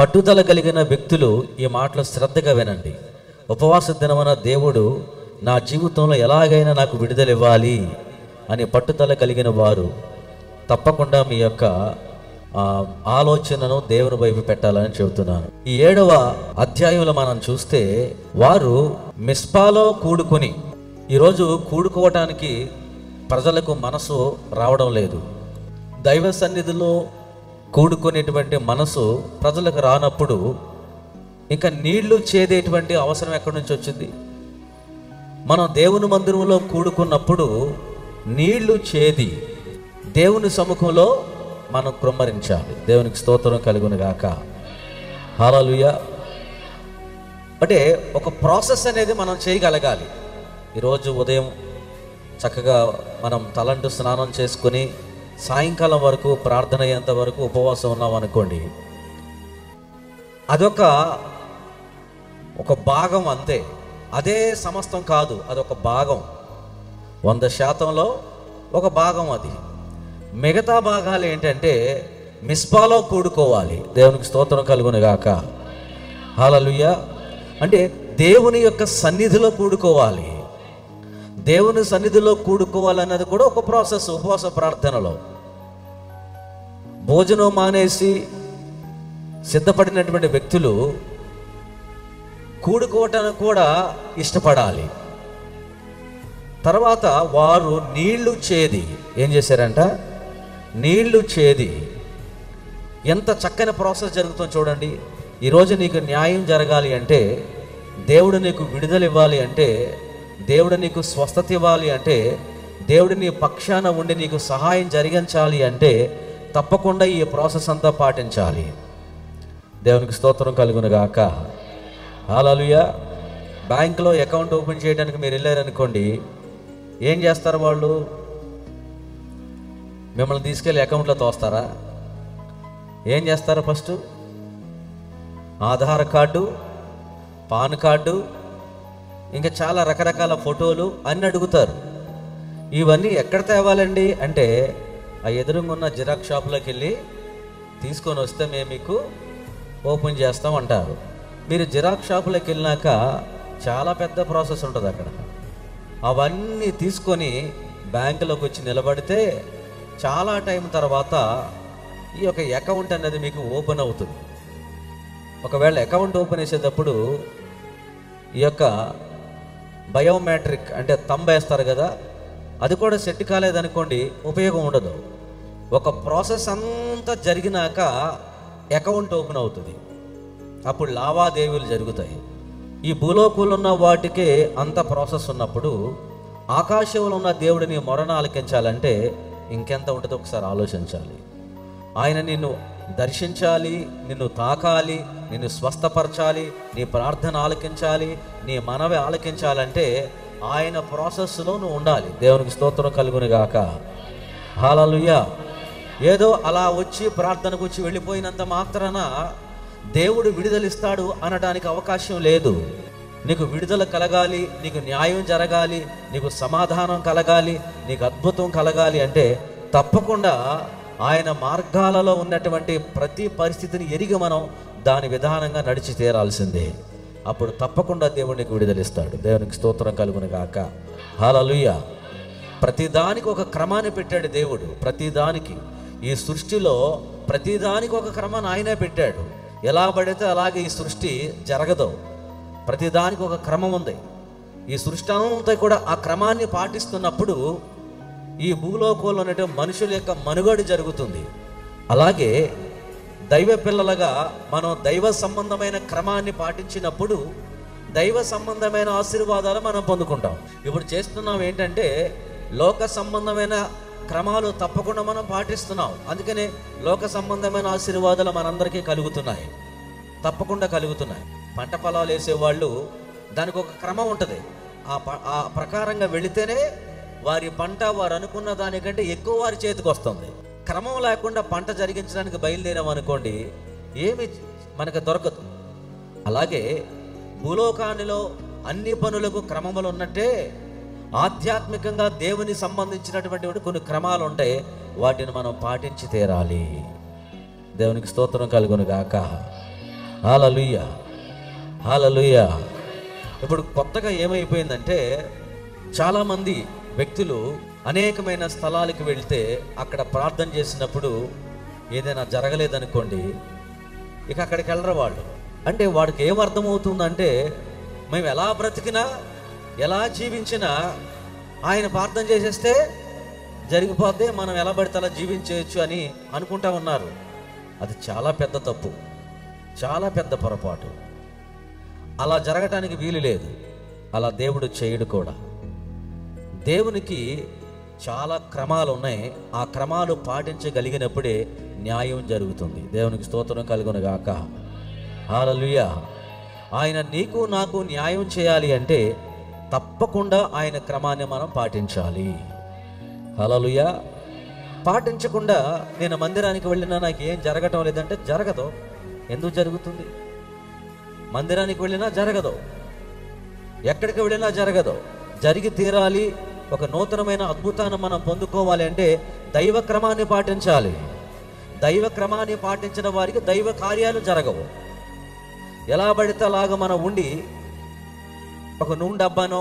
పట్టుదల కలిగిన వ్యక్తులు ఈ మాటలు శ్రద్ధగా వినండి ఉపవాస దినమున దేవుడు నా జీవితంలో ఎలాగైనా నాకు విడుదల ఇవ్వాలి అని పట్టుదల కలిగిన వారు తప్పకుండా మీ యొక్క ఆ, ఆలోచనను దేవుని వైపు పెట్టాలని చెబుతున్నాను ఈ ఏడవ అధ్యాయంలో మనం చూస్తే వారు మిస్పాలో కూడుకొని ఈరోజు కూడుకోవటానికి ప్రజలకు మనసు రావడం లేదు దైవ సన్నిధిలో కూడుకునేటువంటి మనసు ప్రజలకు రానప్పుడు ఇంకా నీళ్లు చేదేటువంటి అవసరం ఎక్కడి నుంచి వచ్చింది మనం దేవుని మందిరంలో కూడుకున్నప్పుడు నీళ్లు చేది దేవుని సముఖంలో మనం కృమ్మరించాలి దేవునికి స్తోత్రం కలుగును గాక హాలలుయ అంటే ఒక ప్రాసెస్ అనేది మనం చేయగలగాలి ఈరోజు ఉదయం చక్కగా మనం తలంటు స్నానం చేసుకుని సాయంకాలం వరకు ప్రార్థన అయ్యేంత వరకు ఉపవాసం ఉన్నాం అనుకోండి అదొక ఒక భాగం అంతే అదే సమస్తం కాదు అదొక భాగం వంద శాతంలో ఒక భాగం అది మిగతా భాగాలు ఏంటంటే మిస్పాలో కూడుకోవాలి దేవునికి స్తోత్రం కలుగును గాక హాలలుయ్య అంటే దేవుని యొక్క సన్నిధిలో కూడుకోవాలి దేవుని సన్నిధిలో కూడుకోవాలన్నది కూడా ఒక ప్రాసెస్ ఉపవాస ప్రార్థనలో భోజనం మానేసి సిద్ధపడినటువంటి వ్యక్తులు కూడుకోవటానికి కూడా ఇష్టపడాలి తర్వాత వారు నీళ్లు చేది ఏం చేశారంట నీళ్లు చేది ఎంత చక్కని ప్రాసెస్ జరుగుతుందో చూడండి ఈరోజు నీకు న్యాయం జరగాలి అంటే దేవుడు నీకు విడుదల ఇవ్వాలి అంటే దేవుడు నీకు స్వస్థత ఇవ్వాలి అంటే దేవుడు నీ పక్షాన ఉండి నీకు సహాయం జరిగించాలి అంటే తప్పకుండా ఈ ప్రాసెస్ అంతా పాటించాలి దేవునికి స్తోత్రం కలుగును గాక హాలలుయ బ్యాంకులో అకౌంట్ ఓపెన్ చేయడానికి మీరు వెళ్ళారనుకోండి ఏం చేస్తారు వాళ్ళు మిమ్మల్ని తీసుకెళ్ళి అకౌంట్లో తోస్తారా ఏం చేస్తారు first Aadhaar card PAN card ఇంకా చాలా రకరకాల ఫోటోలు అన్నీ అడుగుతారు ఇవన్నీ ఎక్కడ తేవాలండి అంటే ఆ ఎదురుగున్న జిరాక్స్ షాప్లోకి వెళ్ళి తీసుకొని వస్తే మేము మీకు ఓపెన్ చేస్తాం అంటారు మీరు జిరాక్స్ షాపులోకి వెళ్ళినాక చాలా పెద్ద ప్రాసెస్ ఉంటుంది అక్కడ అవన్నీ తీసుకొని బ్యాంకులోకి వచ్చి నిలబడితే చాలా టైం తర్వాత ఈ యొక్క అకౌంట్ అనేది మీకు ఓపెన్ అవుతుంది ఒకవేళ అకౌంట్ ఓపెన్ చేసేటప్పుడు ఈ యొక్క బయోమెట్రిక్ అంటే తంబ వేస్తారు కదా అది కూడా సెట్ కాలేదనుకోండి ఉపయోగం ఉండదు ఒక ప్రాసెస్ అంతా జరిగినాక అకౌంట్ ఓపెన్ అవుతుంది అప్పుడు లావాదేవీలు జరుగుతాయి ఈ భూలోకంలో ఉన్న వాటికే అంత ప్రాసెస్ ఉన్నప్పుడు ఆకాశంలో ఉన్న దేవుడిని మొరణ ఆలకించాలంటే ఇంకెంత ఉంటుందో ఒకసారి ఆలోచించాలి ఆయన నిన్ను దర్శించాలి నిన్ను తాకాలి నిన్ను స్వస్థపరచాలి నీ ప్రార్థన ఆలకించాలి నీ మనవి ఆలకించాలంటే ఆయన ప్రాసెస్లో నువ్వు ఉండాలి దేవునికి స్తోత్రం కలుగును గాక హాలలుయ్య ఏదో అలా వచ్చి ప్రార్థనకు వచ్చి వెళ్ళిపోయినంత మాత్రాన దేవుడు విడుదలిస్తాడు అనడానికి అవకాశం లేదు నీకు విడుదల కలగాలి నీకు న్యాయం జరగాలి నీకు సమాధానం కలగాలి నీకు అద్భుతం కలగాలి అంటే తప్పకుండా ఆయన మార్గాలలో ఉన్నటువంటి ప్రతి పరిస్థితిని ఎరిగి మనం దాని విధానంగా నడిచి తీరాల్సిందే అప్పుడు తప్పకుండా దేవునికి విడుదలిస్తాడు దేవునికి స్తోత్రం కలుగును గాక హాలలుయ్య ప్రతిదానికి ఒక క్రమాన్ని పెట్టాడు దేవుడు ప్రతిదానికి ఈ సృష్టిలో ప్రతిదానికి ఒక క్రమాన్ని ఆయనే పెట్టాడు ఎలా పడితే అలాగే ఈ సృష్టి జరగదు ప్రతిదానికి ఒక క్రమం ఉంది ఈ సృష్టి అంతా కూడా ఆ క్రమాన్ని పాటిస్తున్నప్పుడు ఈ భూలోకంలో ఉన్నటువంటి మనుషుల యొక్క మనుగడ జరుగుతుంది అలాగే దైవ పిల్లలుగా మనం దైవ సంబంధమైన క్రమాన్ని పాటించినప్పుడు దైవ సంబంధమైన ఆశీర్వాదాలు మనం పొందుకుంటాం ఇప్పుడు చేస్తున్నాం ఏంటంటే లోక సంబంధమైన క్రమాలు తప్పకుండా మనం పాటిస్తున్నాం అందుకనే లోక సంబంధమైన ఆశీర్వాదాలు మనందరికీ కలుగుతున్నాయి తప్పకుండా కలుగుతున్నాయి పంట పొలాలు వేసేవాళ్ళు దానికి ఒక క్రమం ఉంటుంది ఆ ప ఆ ప్రకారంగా వెళితేనే వారి పంట వారు అనుకున్న దానికంటే ఎక్కువ వారి చేతికి వస్తుంది క్రమం లేకుండా పంట జరిగించడానికి బయలుదేరాం అనుకోండి ఏమి మనకు దొరకదు అలాగే భూలోకానిలో అన్ని పనులకు క్రమములు ఉన్నట్టే ఆధ్యాత్మికంగా దేవుని సంబంధించినటువంటి కొన్ని క్రమాలు ఉంటాయి వాటిని మనం పాటించి తీరాలి దేవునికి స్తోత్రం కలుగును గాక హాలలుయ్య హాలలుయ్య ఇప్పుడు కొత్తగా ఏమైపోయిందంటే చాలామంది వ్యక్తులు అనేకమైన స్థలాలకు వెళ్తే అక్కడ ప్రార్థన చేసినప్పుడు ఏదైనా జరగలేదనుకోండి ఇక అక్కడికి వెళ్ళరు వాళ్ళు అంటే వాడికి ఏం అర్థమవుతుందంటే మేము ఎలా బ్రతికినా ఎలా జీవించినా ఆయన ప్రార్థన చేసేస్తే జరిగిపోతే మనం ఎలా పడితే అలా జీవించవచ్చు అని అనుకుంటా ఉన్నారు అది చాలా పెద్ద తప్పు చాలా పెద్ద పొరపాటు అలా జరగటానికి వీలు లేదు అలా దేవుడు చేయడు కూడా దేవునికి చాలా క్రమాలు ఉన్నాయి ఆ క్రమాలు పాటించగలిగినప్పుడే న్యాయం జరుగుతుంది దేవునికి స్తోత్రం కలుగునుగాక హాలలుయ ఆయన నీకు నాకు న్యాయం చేయాలి అంటే తప్పకుండా ఆయన క్రమాన్ని మనం పాటించాలి హలలుయ పాటించకుండా నేను మందిరానికి వెళ్ళినా నాకు ఏం జరగటం లేదంటే జరగదు ఎందుకు జరుగుతుంది మందిరానికి వెళ్ళినా జరగదు ఎక్కడికి వెళ్ళినా జరగదు జరిగి తీరాలి ఒక నూతనమైన అద్భుతాన్ని మనం పొందుకోవాలి అంటే దైవ క్రమాన్ని పాటించాలి దైవ క్రమాన్ని పాటించిన వారికి దైవ కార్యాలు జరగవు ఎలా పడితే అలాగ మనం ఉండి ఒక నూనె డబ్బానో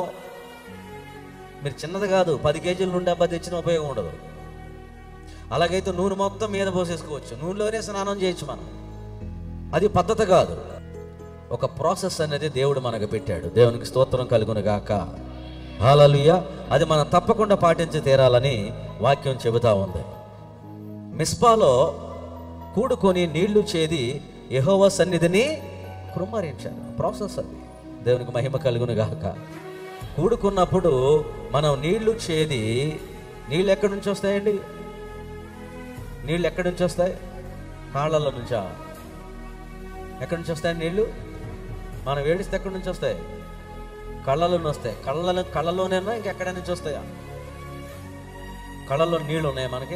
మీరు చిన్నది కాదు పది కేజీల నూనె డబ్బా తెచ్చిన ఉపయోగం ఉండదు అలాగైతే నూనె మొత్తం మీద పోసేసుకోవచ్చు నూనెలోనే స్నానం చేయొచ్చు మనం అది పద్ధతి కాదు ఒక ప్రాసెస్ అనేది దేవుడు మనకు పెట్టాడు దేవునికి స్తోత్రం కలుగును గాక హాలలుయ అది మనం తప్పకుండా పాటించి తీరాలని వాక్యం చెబుతా ఉంది మిస్పాలో కూడుకొని నీళ్లు చేది యెహోవా సన్నిధిని కృమ్మరించారు ప్రాసెస్ అది దేవునికి మహిమ కలుగును గాక కూడుకున్నప్పుడు మనం నీళ్లు చేది నీళ్ళు ఎక్కడి నుంచి వస్తాయండి నీళ్ళు ఎక్కడి నుంచి వస్తాయి కాళ్ళలో నుంచా ఎక్కడి నుంచి వస్తాయి నీళ్ళు మనం ఏడిస్తే ఎక్కడి నుంచి వస్తాయి కళ్ళలో వస్తాయి కళ్ళలో కళ్ళలోనేనా ఇంకెక్కడ నుంచి వస్తాయా కళ్ళలో నీళ్ళు ఉన్నాయి మనకి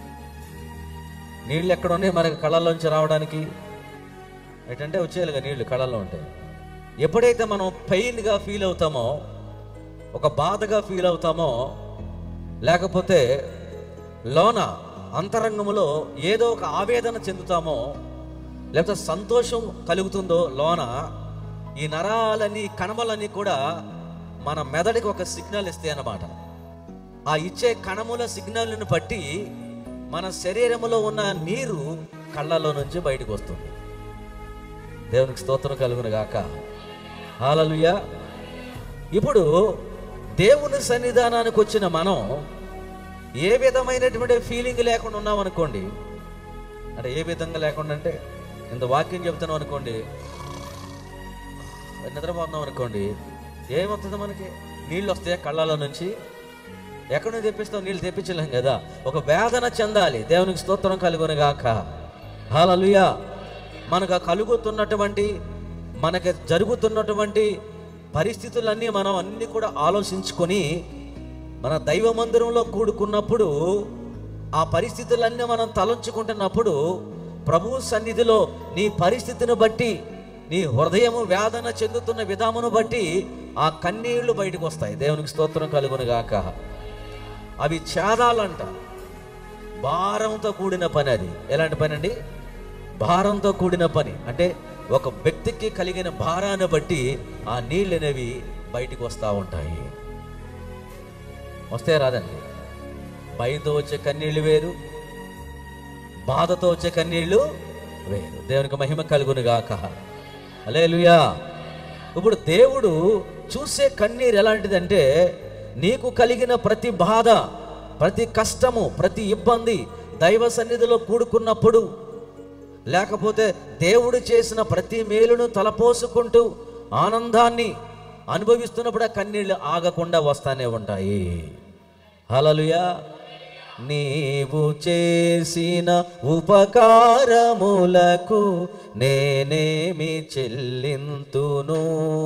నీళ్ళు ఎక్కడ ఉన్నాయి మనకి కళ్ళలోంచి రావడానికి ఏంటంటే వచ్చేయాలిగా నీళ్ళు కళ్ళల్లో ఉంటాయి ఎప్పుడైతే మనం పెయిన్గా ఫీల్ అవుతామో ఒక బాధగా ఫీల్ అవుతామో లేకపోతే లోన అంతరంగములో ఏదో ఒక ఆవేదన చెందుతామో లేకపోతే సంతోషం కలుగుతుందో లోన ఈ నరాలని కణములన్నీ కూడా మన మెదడుకి ఒక సిగ్నల్ ఇస్తాయి అన్నమాట ఆ ఇచ్చే కణముల సిగ్నల్ని బట్టి మన శరీరములో ఉన్న నీరు కళ్ళలో నుంచి బయటకు వస్తుంది దేవునికి స్తోత్రం కలుగును గాక హాలలుయ ఇప్పుడు దేవుని సన్నిధానానికి వచ్చిన మనం ఏ విధమైనటువంటి ఫీలింగ్ లేకుండా ఉన్నాం అనుకోండి అంటే ఏ విధంగా లేకుండా అంటే ఇంత వాక్యం చెప్తున్నాం అనుకోండి నిద్రపోతున్నాం అనుకోండి ఏమవుతుంది మనకి నీళ్ళు వస్తాయి కళ్ళలో నుంచి ఎక్కడి నుంచి తెప్పిస్తాం నీళ్ళు తెప్పించలేం కదా ఒక వేదన చెందాలి దేవునికి స్తోత్రం కలుగును గాక హాలలుయా మనకు ఆ కలుగుతున్నటువంటి మనకి జరుగుతున్నటువంటి పరిస్థితులన్నీ మనం అన్నీ కూడా ఆలోచించుకొని మన దైవ మందిరంలో కూడుకున్నప్పుడు ఆ పరిస్థితులన్నీ మనం తలంచుకుంటున్నప్పుడు ప్రభు సన్నిధిలో నీ పరిస్థితిని బట్టి నీ హృదయము వేదన చెందుతున్న విధామును బట్టి ఆ కన్నీళ్లు బయటకు వస్తాయి దేవునికి స్తోత్రం కలుగును గాక అవి ఛేదాలంట భారంతో కూడిన పని అది ఎలాంటి పని అండి భారంతో కూడిన పని అంటే ఒక వ్యక్తికి కలిగిన భారాన్ని బట్టి ఆ నీళ్ళు అనేవి బయటికి వస్తూ ఉంటాయి వస్తే రాదండి భయంతో వచ్చే కన్నీళ్లు వేరు బాధతో వచ్చే కన్నీళ్లు వేరు దేవునికి మహిమ కలుగును గాక అలేలుయా ఇప్పుడు దేవుడు చూసే కన్నీరు ఎలాంటిదంటే నీకు కలిగిన ప్రతి బాధ ప్రతి కష్టము ప్రతి ఇబ్బంది దైవ సన్నిధిలో కూడుకున్నప్పుడు లేకపోతే దేవుడు చేసిన ప్రతి మేలును తలపోసుకుంటూ ఆనందాన్ని అనుభవిస్తున్నప్పుడు ఆ కన్నీళ్ళు ఆగకుండా వస్తానే ఉంటాయి హలలుయా నీవు చేసిన ఉపకారములకు నేనేమి చెల్లింతును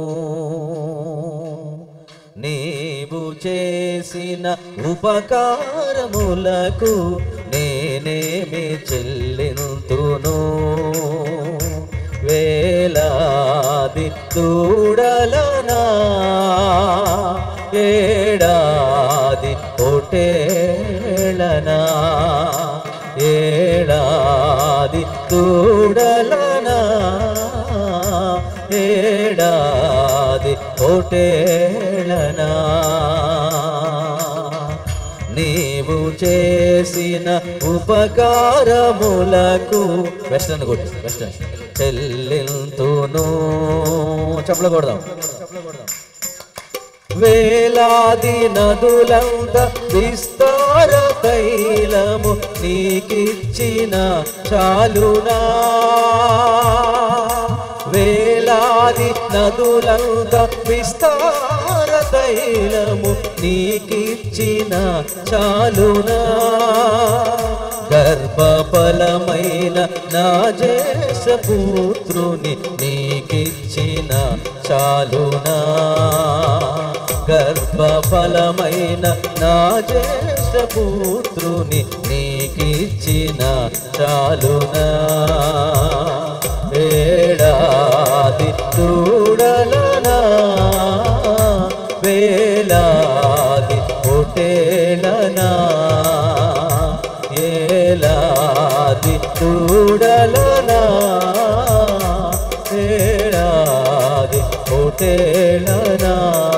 నీవు చేసిన ఉపకారములకు నేనేమి చెల్లింతును వేలాది దూడలనా ఏడాది పొటేళనా ఏడాది దూడలనా ఏడాది కోటేళనా నీవు చేసిన ఉపకారములకు వెస్టర్న్ కొట్టు వెస్టర్న్ చెల్లింతును చెప్పలు కొడదాం వేలాది నదులంత విస్తార తైలము నీకిచ్చిన చాలునా వేలాది నదులంత విస్తార తైలము నీకిచ్చిన చాలునా గర్భఫలమైన నా పుత్రుని నీకిచ్చిన చాలునా గర్భఫలమైన నా పుత్రుని నీకిచ్చిన చాలునా ఏడాది చూడలనా వేలాది పొటేలనా ఏలాది చూడలనా ఏడాది పొటేలనా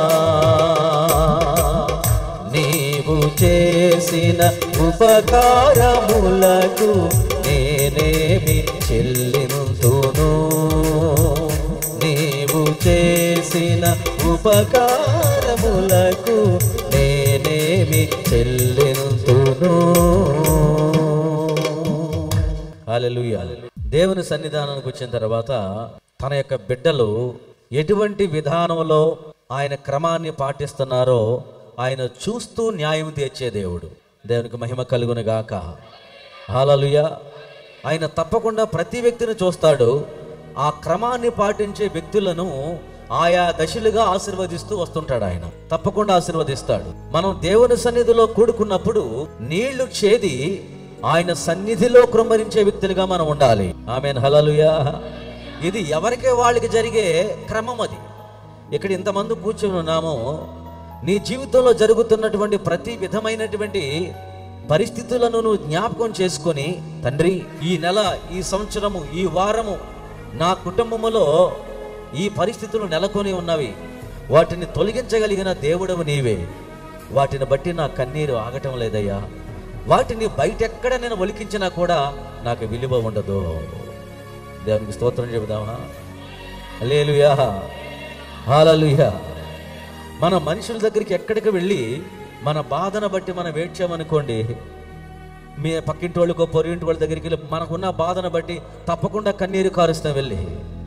నీవు చేసిన ఉపకారములకు నేనేమి చెల్లింతును నీవు చేసిన ఉపకారములకు నేనేమి చెల్లింతును హల్లెలూయా దేవుని సన్నిధానానికి వచ్చిన తర్వాత తన యొక్క బిడ్డలు ఎటువంటి విధానంలో ఆయన క్రమాన్ని పాటిస్తున్నారో ఆయన చూస్తూ న్యాయం తీర్చే దేవుడు దేవునికి మహిమ కలుగును గాక హాలలుయా ఆయన తప్పకుండా ప్రతి వ్యక్తిని చూస్తాడు ఆ క్రమాన్ని పాటించే వ్యక్తులను ఆయా దశలుగా ఆశీర్వదిస్తూ వస్తుంటాడు ఆయన తప్పకుండా ఆశీర్వదిస్తాడు మనం దేవుని సన్నిధిలో కూడుకున్నప్పుడు నీళ్లు చేది ఆయన సన్నిధిలో కృమ్మరించే వ్యక్తులుగా మనం ఉండాలి ఆమె హలలుయా ఇది ఎవరికే వాళ్ళకి జరిగే క్రమం అది ఇక్కడ ఇంతమంది కూర్చొని ఉన్నామో నీ జీవితంలో జరుగుతున్నటువంటి ప్రతి విధమైనటువంటి పరిస్థితులను నువ్వు జ్ఞాపకం చేసుకొని తండ్రి ఈ నెల ఈ సంవత్సరము ఈ వారము నా కుటుంబములో ఈ పరిస్థితులు నెలకొని ఉన్నవి వాటిని తొలగించగలిగిన దేవుడవు నీవే వాటిని బట్టి నా కన్నీరు ఆగటం లేదయ్యా వాటిని బయటెక్కడ నేను ఒలికించినా కూడా నాకు విలువ ఉండదు దేవునికి స్తోత్రం చెబుదామా లేలుయా హాలలుయా మన మనుషుల దగ్గరికి ఎక్కడికి వెళ్ళి మన బాధను బట్టి మనం వేడ్చామనుకోండి మీ పక్కింటి వాళ్ళకో పొరుగింటి వాళ్ళ దగ్గరికి వెళ్ళి మనకున్న బాధను బట్టి తప్పకుండా కన్నీరు కారుస్తాం వెళ్ళి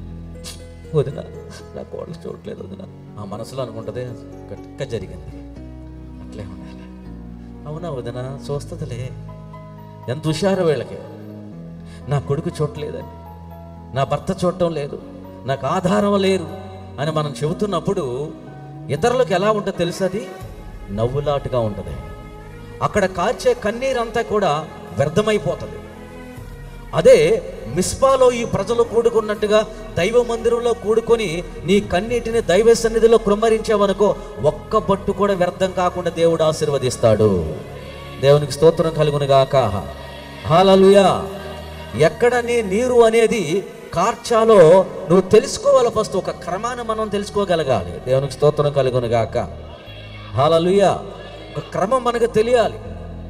వదిన నా కోడలు చూడట్లేదు వదిన ఆ మనసులో అనుకుంటదే గట్టిగా జరిగింది అట్లే ఉండాలి అవునా వదిన చూస్తుందిలే ఎంత హుషారు వీళ్ళకి నా కొడుకు చూడలేదని నా భర్త చూడటం లేదు నాకు ఆధారం లేరు అని మనం చెబుతున్నప్పుడు ఇతరులకు ఎలా ఉంటుందో తెలుసది నవ్వులాటుగా ఉంటుంది అక్కడ కాచే కన్నీరంతా కూడా వ్యర్థమైపోతుంది అదే మిస్పాలో ఈ ప్రజలు కూడుకున్నట్టుగా దైవ మందిరంలో కూడుకొని నీ కన్నీటిని దైవ సన్నిధిలో కృమ్మరించావనుకో ఒక్క బట్టు కూడా వ్యర్థం కాకుండా దేవుడు ఆశీర్వదిస్తాడు దేవునికి స్తోత్రం కలుగును గాక హాలలుయా ఎక్కడ నీ నీరు అనేది కార్చాలో నువ్వు తెలుసుకోవాలి ఫస్ట్ ఒక క్రమాన్ని మనం తెలుసుకోగలగాలి దేవునికి స్తోత్రం కలుగును గాక హాలలుయా ఒక క్రమం మనకు తెలియాలి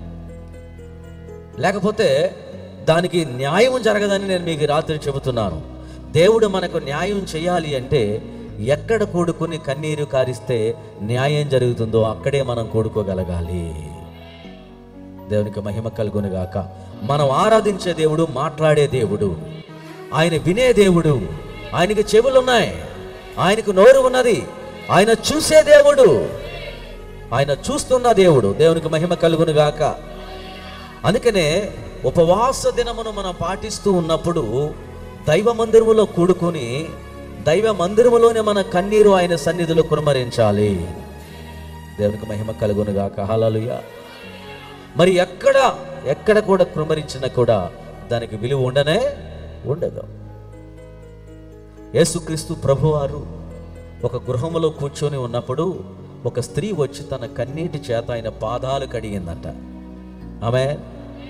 లేకపోతే దానికి న్యాయం జరగదని నేను మీకు ఈ రాత్రి చెబుతున్నాను దేవుడు మనకు న్యాయం చేయాలి అంటే ఎక్కడ కూడుకుని కన్నీరు కారిస్తే న్యాయం జరుగుతుందో అక్కడే మనం కూడుకోగలగాలి దేవునికి మహిమ కలుగును గాక మనం ఆరాధించే దేవుడు మాట్లాడే దేవుడు ఆయన వినే దేవుడు ఆయనకి చెవులు ఉన్నాయి ఆయనకు నోరు ఉన్నది ఆయన చూసే దేవుడు ఆయన చూస్తున్న దేవుడు దేవునికి మహిమ కలుగును గాక అందుకనే ఉపవాస దినమును మనం పాటిస్తూ ఉన్నప్పుడు దైవ మందిరములో కూడుకొని దైవ మందిరములోనే మన కన్నీరు ఆయన సన్నిధిలో కురమరించాలి దేవునికి మహిమ కలుగును గాక హల్లెలూయా మరి ఎక్కడ ఎక్కడ కూడా కృమరించినా కూడా దానికి విలువ ఉండనే ఉండదు యేసుక్రీస్తు ప్రభువారు ఒక గృహములో కూర్చొని ఉన్నప్పుడు ఒక స్త్రీ వచ్చి తన కన్నీటి చేత ఆయన పాదాలు కడిగిందంట ఆమె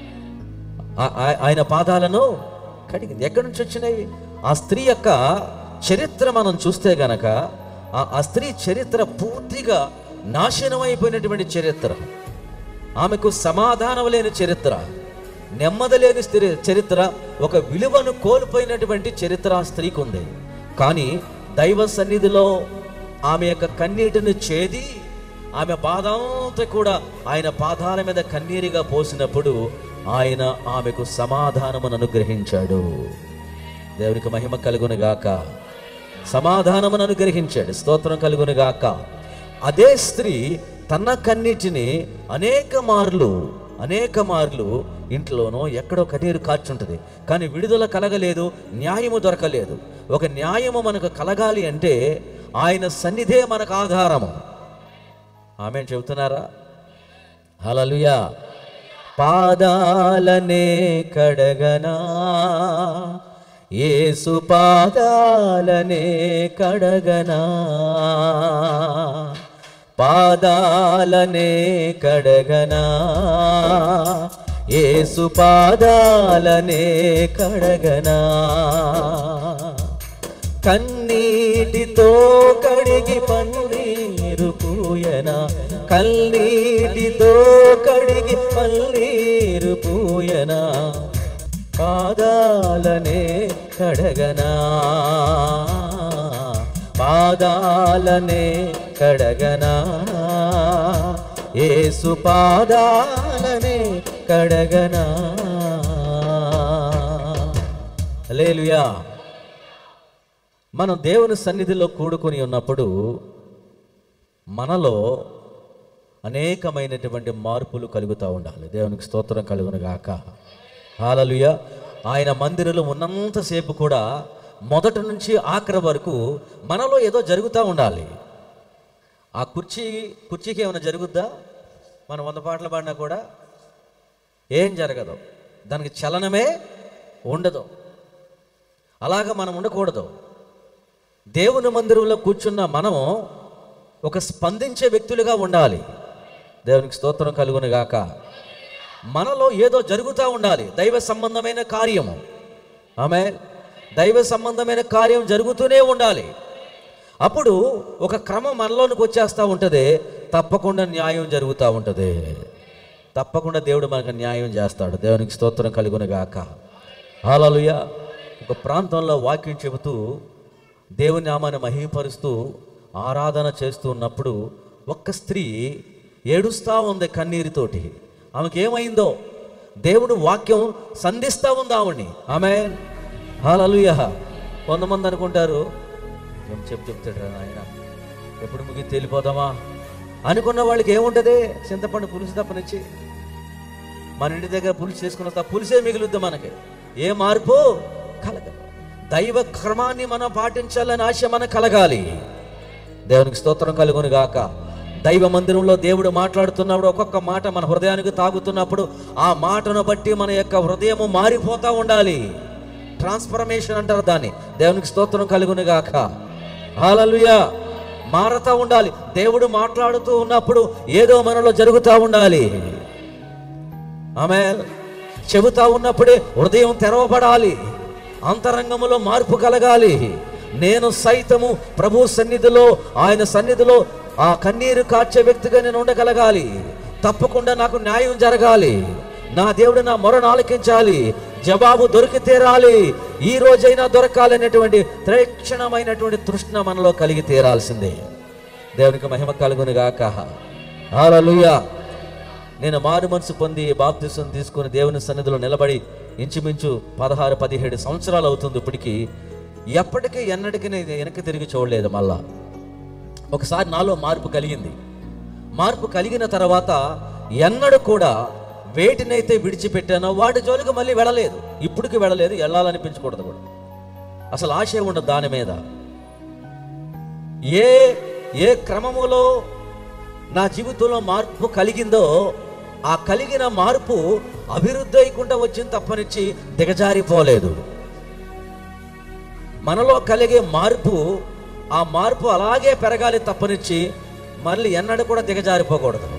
ఆ- ఆ- ఆయన పాదాలను కడిగింది ఎక్కడి నుంచి వచ్చినాయి ఆ స్త్రీ యొక్క చరిత్ర మనం చూస్తే గనక ఆ ఆ స్త్రీ చరిత్ర పూర్తిగా నాశనం అయిపోయినటువంటి చరిత్ర ఆమెకు సమాధానం లేని చరిత్ర నెమ్మది లేని స్థిరి చరిత్ర ఒక విలువను కోల్పోయినటువంటి చరిత్ర ఆ స్త్రీకి ఉంది కానీ దైవ సన్నిధిలో ఆమె యొక్క కన్నీటిని చేది ఆమె బాధంతా కూడా ఆయన పాదాల మీద కన్నీరుగా పోసినప్పుడు ఆయన ఆమెకు సమాధానమును అనుగ్రహించాడు దేవునికి మహిమ కలుగును గాక సమాధానమును అనుగ్రహించాడు స్తోత్రం కలుగును గాక అదే స్త్రీ తన కన్నీటిని అనేక మార్లు అనేక మార్లు ఇంట్లోనో ఎక్కడో కన్నీరు కార్చుంటుంది కానీ విడుదల కలగలేదు న్యాయము దొరకలేదు ఒక న్యాయము మనకు కలగాలి అంటే ఆయన సన్నిధే మనకు ఆధారము ఆమె చెబుతున్నారా హలలుయా పాదాలనే కడగనా ఏసు పాదాలనే కడగనా పాదాలనే కడగనా ఏసు పాదాలనే కడగనా కన్నీటితో కడిగి పన్నీరు పూయన కన్నీటితో కడిగి పన్నీరు పూయన పాదాలనే కడగనా పాదాలనే కడగనా ఏసు పాదాలనే కడగనా లేలుయా మనం దేవుని సన్నిధిలో కూడుకొని ఉన్నప్పుడు మనలో అనేకమైనటువంటి మార్పులు కలుగుతూ ఉండాలి దేవునికి స్తోత్రం కలుగును గాక హాలలుయ ఆయన మందిరంలో ఉన్నంతసేపు కూడా మొదటి నుంచి ఆఖరి వరకు మనలో ఏదో జరుగుతూ ఉండాలి ఆ కుర్చీ కుర్చీకి ఏమైనా జరుగుద్దా మనం వంద పాటలు పాడినా కూడా ఏం జరగదు దానికి చలనమే ఉండదు అలాగ మనం ఉండకూడదు దేవుని మందిరంలో కూర్చున్న మనం ఒక స్పందించే వ్యక్తులుగా ఉండాలి దేవునికి స్తోత్రం కలుగును గాక మనలో ఏదో జరుగుతూ ఉండాలి దైవ సంబంధమైన కార్యము ఆమె దైవ సంబంధమైన కార్యం జరుగుతూనే ఉండాలి అప్పుడు ఒక క్రమం మనలోనికి వచ్చేస్తూ ఉంటుంది తప్పకుండా న్యాయం జరుగుతూ ఉంటుంది తప్పకుండా దేవుడు మనకు న్యాయం చేస్తాడు దేవునికి స్తోత్రం కలుగును గాక హాలలుయ ఒక ప్రాంతంలో వాక్యం చెబుతూ దేవుని నామాన్ని మహిమపరుస్తూ ఆరాధన చేస్తూ ఉన్నప్పుడు ఒక్క స్త్రీ ఏడుస్తూ ఉంది కన్నీరుతోటి ఆమెకి ఏమైందో దేవుడు వాక్యం సంధిస్తూ ఉంది ఆవిడ్ని ఆమె హాలలుయ కొంతమంది అనుకుంటారు ఏం చెప్పు చెప్తాడు ఆయన ఎప్పుడు ముగి తేలిపోదామా అనుకున్న వాళ్ళకి ఏముంటుంది చింతపండు పులుసు తప్పనిచ్చి మన ఇంటి దగ్గర పులుసు చేసుకున్న తప్ప పులుసే మిగులుద్ది మనకి ఏ మార్పు కలగదు దైవ క్రమాన్ని మనం పాటించాలని ఆశ మనకు కలగాలి దేవునికి స్తోత్రం కలుగును గాక దైవ మందిరంలో దేవుడు మాట్లాడుతున్నప్పుడు ఒక్కొక్క మాట మన హృదయానికి తాగుతున్నప్పుడు ఆ మాటను బట్టి మన యొక్క హృదయము మారిపోతా ఉండాలి ట్రాన్స్ఫర్మేషన్ అంటారు దాన్ని దేవునికి స్తోత్రం కలుగును గాక హాలలుయా మారతా ఉండాలి దేవుడు మాట్లాడుతూ ఉన్నప్పుడు ఏదో మనలో జరుగుతూ ఉండాలి ఆమె చెబుతా ఉన్నప్పుడే హృదయం తెరవబడాలి అంతరంగములో మార్పు కలగాలి నేను సైతము ప్రభు సన్నిధిలో ఆయన సన్నిధిలో ఆ కన్నీరు కార్చే వ్యక్తిగా నేను ఉండగలగాలి తప్పకుండా నాకు న్యాయం జరగాలి నా దేవుడు నా మొరను ఆలకించాలి జవాబు దొరికి తీరాలి ఈ రోజైనా దొరకాలనేటువంటి తీక్షణమైనటువంటి తృష్ణ మనలో కలిగి తీరాల్సిందే దేవునికి మహిమ కలుగును గాక హల్లెలూయా నేను మారు మనసు పొంది బాప్తిసం తీసుకుని దేవుని సన్నిధిలో నిలబడి ఇంచుమించు పదహారు పదిహేడు సంవత్సరాలు అవుతుంది ఇప్పటికి ఎప్పటికీ ఎన్నటికీ నేను వెనక్కి తిరిగి చూడలేదు మళ్ళా ఒకసారి నాలో మార్పు కలిగింది మార్పు కలిగిన తర్వాత ఎన్నడూ కూడా వేటినైతే విడిచిపెట్టానో వాటి జోలికి మళ్ళీ వెళ్ళలేదు ఇప్పటికి వెళ్ళలేదు వెళ్ళాలనిపించకూడదు కూడా అసలు ఆశ ఉండదు దాని మీద ఏ ఏ క్రమములో నా జీవితంలో మార్పు కలిగిందో ఆ కలిగిన మార్పు అభివృద్ధి అయ్యకుండా వచ్చింది తప్పనిచ్చి దిగజారిపోలేదు మనలో కలిగే మార్పు ఆ మార్పు అలాగే పెరగాలి తప్పనిచ్చి మళ్ళీ ఎన్నడూ కూడా దిగజారిపోకూడదు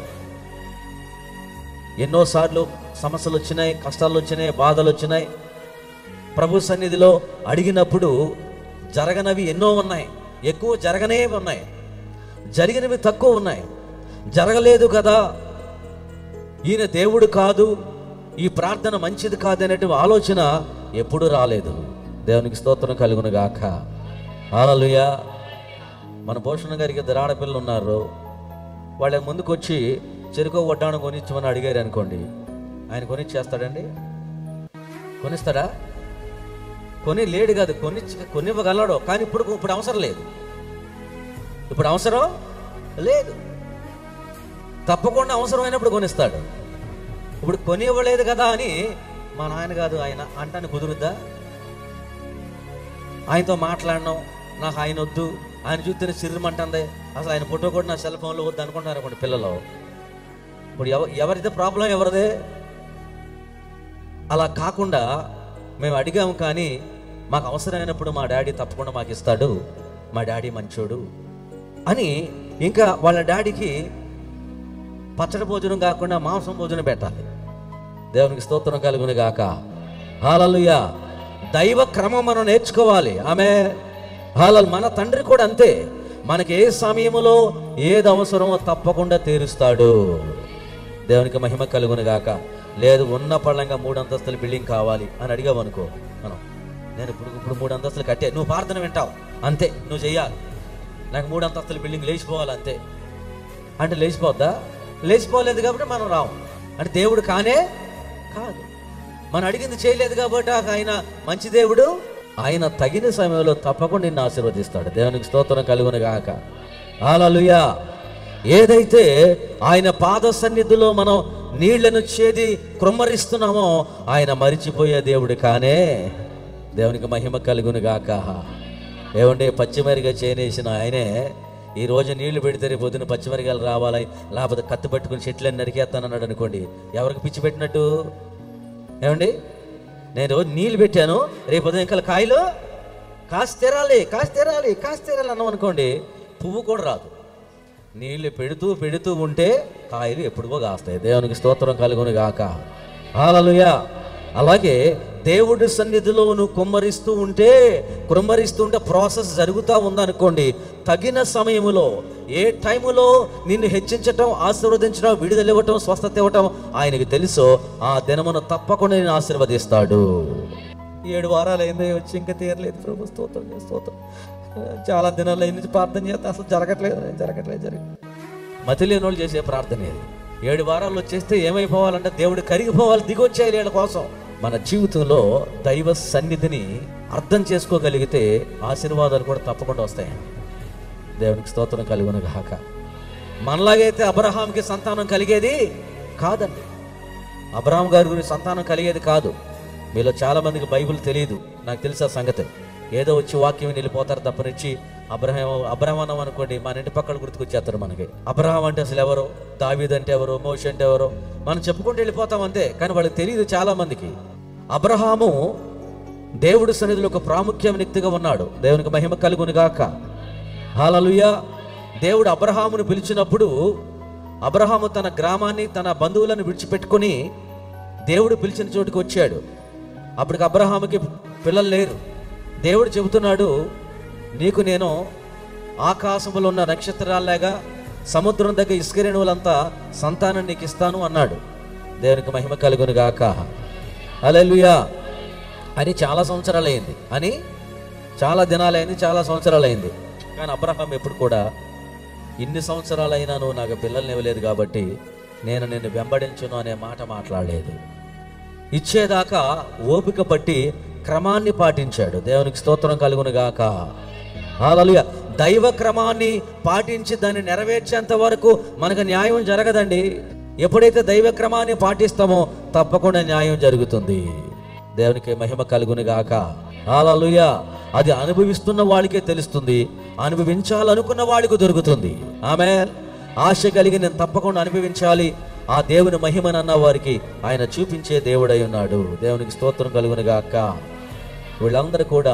ఎన్నోసార్లు సమస్యలు వచ్చినాయి కష్టాలు వచ్చినాయి బాధలు వచ్చినాయి ప్రభు సన్నిధిలో అడిగినప్పుడు జరగనవి ఎన్నో ఉన్నాయి ఎక్కువ జరగనే ఉన్నాయి జరిగినవి తక్కువ ఉన్నాయి జరగలేదు కదా ఈయన దేవుడు కాదు ఈ ప్రార్థన మంచిది కాదు అనేటువంటి ఆలోచన ఎప్పుడు రాలేదు దేవునికి స్తోత్రం కలుగును గాక హాలలుయా మన భూషణ గారికి ఇద్దరు ఆడపిల్లలు ఉన్నారు వాళ్ళ ముందుకు వచ్చి చెరుకు వడ్డాను కొనిచ్చమని అడిగారు అనుకోండి ఆయన కొనిచ్చేస్తాడండి కొనిస్తాడా కొని లేడు కాదు కొని కొనివ్వగలడు కానీ ఇప్పుడు ఇప్పుడు అవసరం లేదు ఇప్పుడు అవసరం లేదు తప్పకుండా అవసరమైనప్పుడు కొనిస్తాడు ఇప్పుడు కొని ఇవ్వలేదు కదా అని మా నాయన కాదు ఆయన అంటాను కుదురుద్దా ఆయనతో మాట్లాడడం నాకు ఆయన వద్దు ఆయన చూస్తే సిరిమంటుంది అసలు ఆయన ఫోటో కూడా నా సెల్ ఫోన్లో వద్దు అనుకుంటారు అనుకోండి పిల్లలు ఇప్పుడు ఎవ ఎవరిదే ప్రాబ్లం ఎవరిదే అలా కాకుండా మేము అడిగాము కానీ మాకు అవసరమైనప్పుడు మా డాడీ తప్పకుండా మాకు ఇస్తాడు మా డాడీ మంచోడు అని ఇంకా వాళ్ళ డాడీకి పచ్చడి భోజనం కాకుండా మాంసం భోజనం పెట్టాలి దేవునికి స్తోత్రం కలుగును గాక హాలలుయ దైవ క్రమం మనం నేర్చుకోవాలి ఆమె హాలల్ మన తండ్రి కూడా అంతే మనకి ఏ సమయంలో ఏది అవసరమో తప్పకుండా తీరుస్తాడు దేవునికి మహిమ కలుగును గాక లేదు ఉన్న పళ్ళంగా మూడు అంతస్తుల బిల్డింగ్ కావాలి అని అడిగావు అనుకో మనం నేను ఇప్పుడు ఇప్పుడు మూడు అంతస్తులు కట్టే నువ్వు ప్రార్థన వింటావు అంతే నువ్వు చెయ్యాలి నాకు మూడు అంతస్తుల బిల్డింగ్ లేచిపోవాలి అంతే అంటే లేచిపోద్దా లేచిపోలేదు కాబట్టి మనం రాము అంటే దేవుడు కానే కాదు మనం అడిగింది చేయలేదు కాబట్టి ఆ ఆయన మంచి దేవుడు ఆయన తగిన సమయంలో తప్పకుండా నిన్ను ఆశీర్వదిస్తాడు దేవునికి స్తోత్రం కలుగును గాక హాలలుయా ఏదైతే ఆయన పాద సన్నిధిలో మనం నీళ్లను చేది కృమ్మరిస్తున్నామో ఆయన మరిచిపోయే దేవుడు కానే దేవునికి మహిమ కలుగును గాక ఏమంటే పచ్చిమరిగా చేయనేసిన ఆయనే ఈ రోజు నీళ్లు పెడితే రేపు పొద్దున పచ్చిమిరకాయలు రావాలి లేకపోతే కత్తి పట్టుకుని చెట్లని నరికేస్తానన్నాడు అనుకోండి ఎవరికి పిచ్చి పెట్టినట్టు ఏమండి నేను రోజు నీళ్ళు పెట్టాను రేపు పొద్దున ఇంకా కాయలు కాసి తెరాలి కాసి తెరాలి కాసి తెరాలి అన్నాం అనుకోండి పువ్వు కూడా రాదు నీళ్లు పెడుతూ పెడుతూ ఉంటే కాయలు ఎప్పుడుగో కాస్తాయి దేవునికి స్తోత్రం కలుగును గాక హాలలుయా అలాగే దేవుడి సన్నిధిలో నువ్వు కుమ్మరిస్తూ ఉంటే కుమ్మరిస్తూ ఉంటే ప్రాసెస్ జరుగుతూ ఉందనుకోండి తగిన సమయములో ఏ టైములో నిన్ను హెచ్చించటం ఆశీర్వదించడం విడుదల ఇవ్వటం స్వస్థత ఇవ్వటం ఆయనకి తెలుసో ఆ దినమును తప్పకుండా నేను ఆశీర్వదిస్తాడు ఏడు వారాలు అయింది వచ్చి ఇంకా తీరలేదు ప్రభు స్తోత్రం స్తోత్రం చాలా దినాలు అయింది ప్రార్థన చేస్తే అసలు జరగట్లేదు జరగట్లేదు జరగ మతిలేని వాళ్ళు చేసే ప్రార్థన ఇది ఏడు వారాలు వచ్చేస్తే ఏమైపోవాలంటే దేవుడు కరిగిపోవాలి దిగొచ్చేయాలి వీళ్ళ కోసం మన జీవితంలో దైవ సన్నిధిని అర్థం చేసుకోగలిగితే ఆశీర్వాదాలు కూడా తప్పకుండా వస్తాయండి దేవునికి స్తోత్రం కలుగును గాక మనలాగైతే అబ్రహాంకి సంతానం కలిగేది కాదండి అబ్రహాం గారి గురించి సంతానం కలిగేది కాదు మీలో చాలా మందికి బైబిల్ తెలియదు నాకు తెలుసా సంగతి ఏదో వచ్చి వాక్యం వెళ్ళిపోతారు తప్పనిచ్చి అబ్రహం అబ్రహ్మణం అనుకోండి మన ఇంటి పక్కన గుర్తుకొచ్చేస్తారు మనకి అబ్రహం అంటే అసలు ఎవరో దావీద్ అంటే ఎవరో మోష అంటే ఎవరో మనం చెప్పుకుంటూ వెళ్ళిపోతాం అంతే కానీ వాళ్ళకి తెలియదు చాలా మందికి అబ్రహాము దేవుడి సన్నిధిలో ఒక ప్రాముఖ్యమైన వ్యక్తిగా ఉన్నాడు దేవునికి మహిమ కలుగును గాక హాలలుయా దేవుడు అబ్రహామును పిలిచినప్పుడు అబ్రహాము తన గ్రామాన్ని తన బంధువులను విడిచిపెట్టుకొని దేవుడు పిలిచిన చోటుకు వచ్చాడు అప్పటికి అబ్రహాముకి పిల్లలు లేరు దేవుడు చెబుతున్నాడు నీకు నేను ఆకాశంలో ఉన్న నక్షత్రాల్లాగా సముద్రం దగ్గర ఇసుకరేణువులంతా సంతానం నీకు ఇస్తాను అన్నాడు దేవునికి మహిమ కలుగును గాక అలెలుయా అని చాలా సంవత్సరాలు అయింది అని చాలా దినాలైంది చాలా సంవత్సరాలు అయింది కానీ అబ్రహాం ఎప్పుడు కూడా ఇన్ని సంవత్సరాలైనా నువ్వు నాకు పిల్లల్ని ఇవ్వలేదు కాబట్టి నేను నిన్ను వెంబడించును అనే మాట మాట్లాడలేదు ఇచ్చేదాకా ఓపిక పట్టి క్రమాన్ని పాటించాడు దేవునికి స్తోత్రం కలుగును గాక హాలలుయ దైవ క్రమాన్ని పాటించి దాన్ని నెరవేర్చేంత వరకు మనకు న్యాయం జరగదండి ఎప్పుడైతే దైవ క్రమాన్ని పాటిస్తామో తప్పకుండా న్యాయం జరుగుతుంది దేవునికి మహిమ కలుగును గాక హాలలుయ అది అనుభవిస్తున్న వాళ్ళకే తెలుస్తుంది అనుభవించాలనుకున్న వాళ్ళకు దొరుకుతుంది ఆమె ఆశ కలిగి నేను తప్పకుండా అనుభవించాలి ఆ దేవుని మహిమనన్న వారికి ఆయన చూపించే దేవుడై ఉన్నాడు దేవునికి స్తోత్రం కలుగును గాక వీళ్ళందరూ కూడా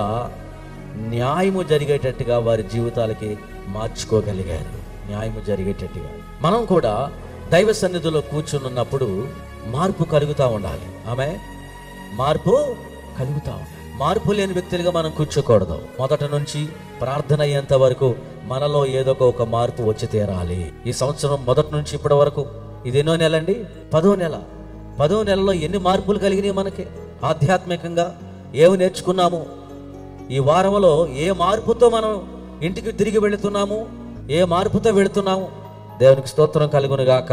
న్యాయము జరిగేటట్టుగా వారి జీవితాలకి మార్చుకోగలిగారు న్యాయము జరిగేటట్టుగా మనం కూడా దైవ సన్నిధిలో కూర్చున్నప్పుడు మార్పు కలుగుతూ ఉండాలి ఆమె మార్పు కలుగుతూ ఉండాలి మార్పు లేని వ్యక్తులుగా మనం కూర్చోకూడదు మొదట నుంచి ప్రార్థన అయ్యేంత వరకు మనలో ఏదో ఒక- ఒక మార్పు వచ్చి తీరాలి ఈ సంవత్సరం మొదటి నుంచి ఇప్పటి వరకు ఇది ఎన్నో నెల అండి పదో నెల పదో నెలలో ఎన్ని మార్పులు కలిగినాయి మనకి ఆధ్యాత్మికంగా ఏమి నేర్చుకున్నాము ఈ వారంలో ఏ మార్పుతో మనం ఇంటికి తిరిగి వెళుతున్నాము ఏ మార్పుతో వెళుతున్నాము దేవునికి స్తోత్రం కలుగును గాక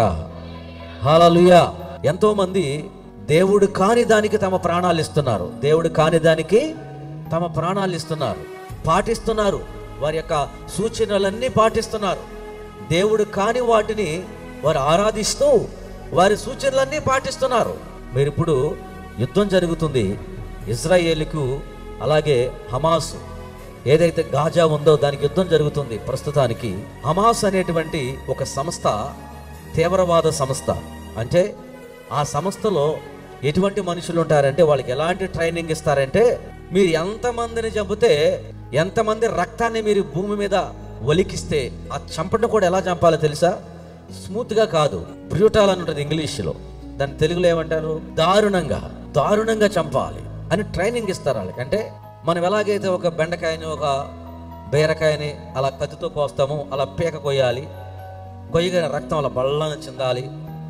హాలలుయా ఎంతో మంది దేవుడు కాని దానికి తమ ప్రాణాలు ఇస్తున్నారు దేవుడు కాని దానికి తమ ప్రాణాలు ఇస్తున్నారు పాటిస్తున్నారు వారి యొక్క సూచనలన్నీ పాటిస్తున్నారు దేవుడు కాని వాటిని వారు ఆరాధిస్తూ వారి సూచనలన్నీ పాటిస్తున్నారు మీరు ఇప్పుడు యుద్ధం జరుగుతుంది ఇజ్రాయేలుకు అలాగే హమాస్ ఏదైతే గాజా ఉందో దానికి యుద్ధం జరుగుతుంది ప్రస్తుతానికి హమాస్ అనేటువంటి ఒక సంస్థ తీవ్రవాద సంస్థ అంటే ఆ సంస్థలో ఎటువంటి మనుషులు ఉంటారంటే వాళ్ళకి ఎలాంటి ట్రైనింగ్ ఇస్తారంటే మీరు ఎంతమందిని చంపితే ఎంతమంది రక్తాన్ని మీరు భూమి మీద ఒలికిస్తే ఆ చంపడం కూడా ఎలా చంపాలో తెలుసా స్మూత్గా కాదు బ్రూటాల్ అని ఉంటుంది ఇంగ్లీష్లో దాని తెలుగులో ఏమంటారు దారుణంగా దారుణంగా చంపాలి అని ట్రైనింగ్ ఇస్తారు వాళ్ళకి అంటే మనం ఎలాగైతే ఒక బెండకాయని ఒక బీరకాయని అలా కత్తితో కోస్తామో అలా పీక కొయ్యాలి కొయ్యగా రక్తం అలా బళ్ళని చెందాలి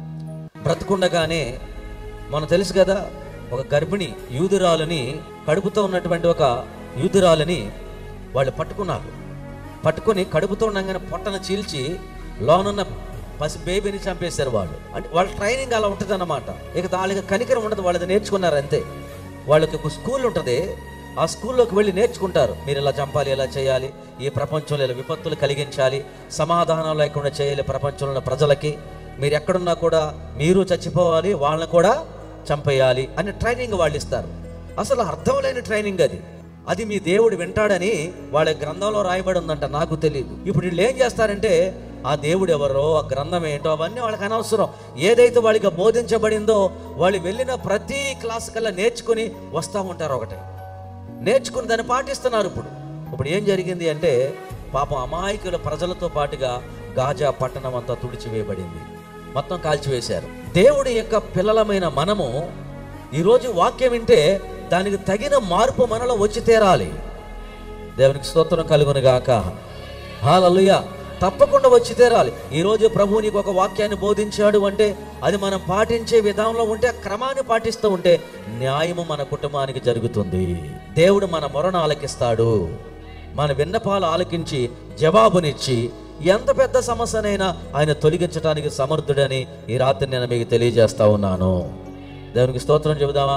బ్రతుకుండగానే మనం తెలుసు కదా ఒక గర్భిణి యూదురాలని కడుపుతో ఉన్నటువంటి ఒక యూదురాలని వాళ్ళు పట్టుకున్నారు పట్టుకొని కడుపుతో ఉండగానే పొట్టను చీల్చి లోనున్న పసి బేబీని చంపేశారు వాళ్ళు అంటే వాళ్ళ ట్రైనింగ్ అలా ఉంటుంది అన్నమాట ఇక వాళ్ళకి కనికరం ఉండదు వాళ్ళది నేర్చుకున్నారు అంతే వాళ్ళకి ఒక స్కూల్ ఉంటుంది ఆ స్కూల్లోకి వెళ్ళి నేర్చుకుంటారు మీరు ఇలా చంపాలి ఇలా చేయాలి ఈ ప్రపంచంలో ఇలా విపత్తులు కలిగించాలి సమాధానం లేకుండా చేయాలి ప్రపంచంలో ఉన్న ప్రజలకి మీరు ఎక్కడున్నా కూడా మీరు చచ్చిపోవాలి వాళ్ళని కూడా చంపేయాలి అని ట్రైనింగ్ వాళ్ళు ఇస్తారు అసలు అర్థం లేని ట్రైనింగ్ అది అది మీ దేవుడు వింటాడని వాళ్ళ గ్రంథంలో రాయబడి ఉందంట నాకు తెలియదు ఇప్పుడు వీళ్ళు ఏం చేస్తారంటే ఆ దేవుడు ఎవరో ఆ గ్రంథం ఏంటో అవన్నీ వాళ్ళకి అనవసరం ఏదైతే వాళ్ళకి బోధించబడిందో వాళ్ళు వెళ్ళిన ప్రతి క్లాస్ కల్లా నేర్చుకుని వస్తూ ఉంటారు ఒకటే నేర్చుకుని దాన్ని పాటిస్తున్నారు ఇప్పుడు ఇప్పుడు ఏం జరిగింది అంటే పాపం అమాయకుల ప్రజలతో పాటుగా గాజా పట్టణం అంతా తుడిచివేయబడింది మొత్తం కాల్చివేశారు దేవుడి యొక్క పిల్లలమైన మనము ఈరోజు వాక్యం వింటే దానికి తగిన మార్పు మనలో వచ్చి తీరాలి దేవునికి స్తోత్రం కలుగును గాక హాలలుయ తప్పకుండా వచ్చి తీరాలి ఈరోజు ప్రభు నీకు ఒక వాక్యాన్ని బోధించాడు అంటే అది మనం పాటించే విధానంలో ఉంటే ఆ క్రమాన్ని పాటిస్తూ ఉంటే న్యాయము మన కుటుంబానికి జరుగుతుంది దేవుడు మన మొరను ఆలకిస్తాడు మన విన్నపాలు ఆలకించి జవాబునిచ్చి ఎంత పెద్ద సమస్యనైనా ఆయన తొలగించడానికి సమర్థుడని ఈ రాత్రి నేను మీకు తెలియజేస్తా ఉన్నాను దేవునికి స్తోత్రం చెబుదామా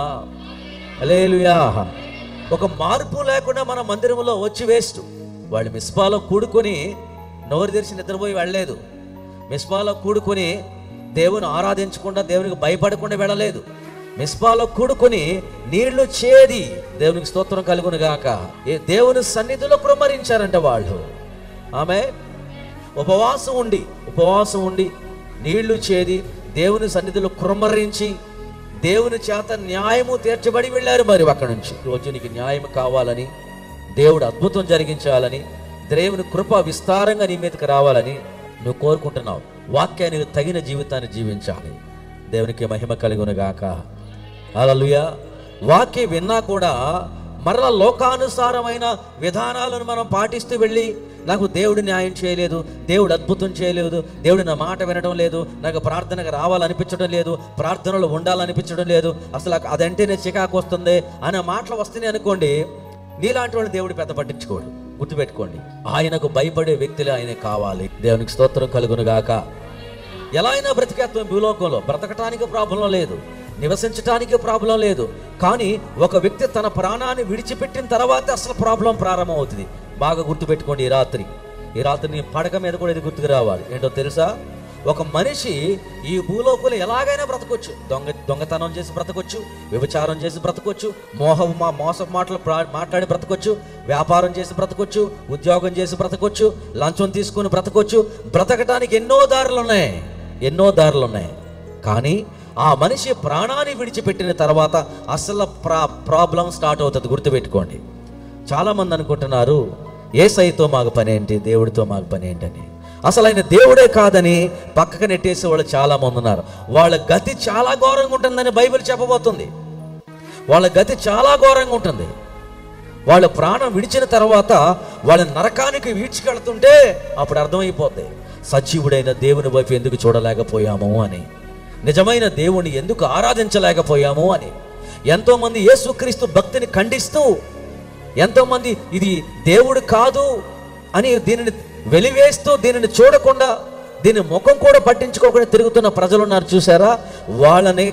అలేలుయా ఒక మార్పు లేకుండా మన మందిరంలో వచ్చి వేస్ట్ వాళ్ళు మిస్పాలో కూడుకొని నోరు తెరిచి నిద్రపోయి వెళ్ళలేదు మిస్పాలో కూడుకొని దేవుని ఆరాధించకుండా దేవునికి భయపడకుండా వెళ్ళలేదు మిస్పాలో కూడుకొని నీళ్లు చేది దేవునికి స్తోత్రం కలుగును గాక ఏ దేవుని సన్నిధిలో కుమ్మరించారంట వాళ్ళు ఆమె ఉపవాసం ఉండి ఉపవాసం ఉండి నీళ్లు చేది దేవుని సన్నిధిలో కుమ్మరించి దేవుని చేత న్యాయము తీర్చబడి వెళ్ళారు మరి అక్కడి నుంచి రోజు నీకు న్యాయం కావాలని దేవుడు అద్భుతం జరిగించాలని దేవుని కృప విస్తారంగా నీ మీదకి రావాలని నువ్వు కోరుకుంటున్నావు వాక్యానికి తగిన జీవితాన్ని జీవించాలి దేవునికి మహిమ కలుగును గాక అలలుయ వాక్యం విన్నా కూడా మరల లోకానుసారమైన విధానాలను మనం పాటిస్తూ వెళ్ళి నాకు దేవుడు న్యాయం చేయలేదు దేవుడు అద్భుతం చేయలేదు దేవుడు నా మాట వినడం లేదు నాకు ప్రార్థనకు రావాలనిపించడం లేదు ప్రార్థనలో ఉండాలనిపించడం లేదు అసలు నాకు అదంటేనే చికాకు వస్తుంది అనే మాటలు వస్తున్నాయి అనుకోండి నీలాంటి వాళ్ళు దేవుడు పెద్ద పట్టించుకోడు గుర్తుపెట్టుకోండి ఆయనకు భయపడే వ్యక్తులు ఆయన కావాలి దేవునికి స్తోత్రం కలుగును గాక ఎలా అయినా బ్రతికేస్తాం భూలోకంలో బ్రతకటానికి ప్రాబ్లం లేదు నివసించటానికి ప్రాబ్లం లేదు కానీ ఒక వ్యక్తి తన ప్రాణాన్ని విడిచిపెట్టిన తర్వాత అసలు ప్రాబ్లం ప్రారంభం అవుతుంది బాగా గుర్తుపెట్టుకోండి ఈ రాత్రి ఈ రాత్రి నీ పడక మీద కూడా ఇది గుర్తుకు రావాలి ఏంటో తెలుసా ఒక మనిషి ఈ భూలోకంలో ఎలాగైనా బ్రతకొచ్చు దొంగ దొంగతనం చేసి బ్రతకొచ్చు వ్యభిచారం చేసి బ్రతకొచ్చు మోహ మా మోసపు మాటలు ప్రా- మాట్లాడి బ్రతకొచ్చు వ్యాపారం చేసి బ్రతకొచ్చు ఉద్యోగం చేసి బ్రతకొచ్చు లంచం తీసుకుని బ్రతకొచ్చు బ్రతకటానికి ఎన్నో దారులు ఉన్నాయి ఎన్నో దారులు ఉన్నాయి కానీ ఆ మనిషి ప్రాణాన్ని విడిచిపెట్టిన తర్వాత అసలు ప్రా ప్రాబ్లం స్టార్ట్ అవుతుంది గుర్తుపెట్టుకోండి చాలామంది అనుకుంటున్నారు ఏసైతో మాకు పని ఏంటి దేవుడితో మాకు పని ఏంటని అసలు ఆయన దేవుడే కాదని పక్కకు నెట్టేసే వాళ్ళు చాలా మంది ఉన్నారు వాళ్ళ గతి చాలా ఘోరంగా ఉంటుందని బైబిల్ చెప్పబోతుంది వాళ్ళ గతి చాలా ఘోరంగా ఉంటుంది వాళ్ళ ప్రాణం విడిచిన తర్వాత వాళ్ళ నరకానికి వీడ్చుకెళ్తుంటే అప్పుడు అర్థమైపోద్ది సజీవుడైన దేవుని వైపు ఎందుకు చూడలేకపోయాము అని నిజమైన దేవుని ఎందుకు ఆరాధించలేకపోయాము అని ఎంతోమంది యేసుక్రీస్తు భక్తిని ఖండిస్తూ ఎంతోమంది ఇది దేవుడు కాదు అని దీనిని వెలివేస్తూ దీనిని చూడకుండా దీని ముఖం కూడా పట్టించుకోకుండా తిరుగుతున్న ప్రజలు ఉన్నారు చూసారా వాళ్ళని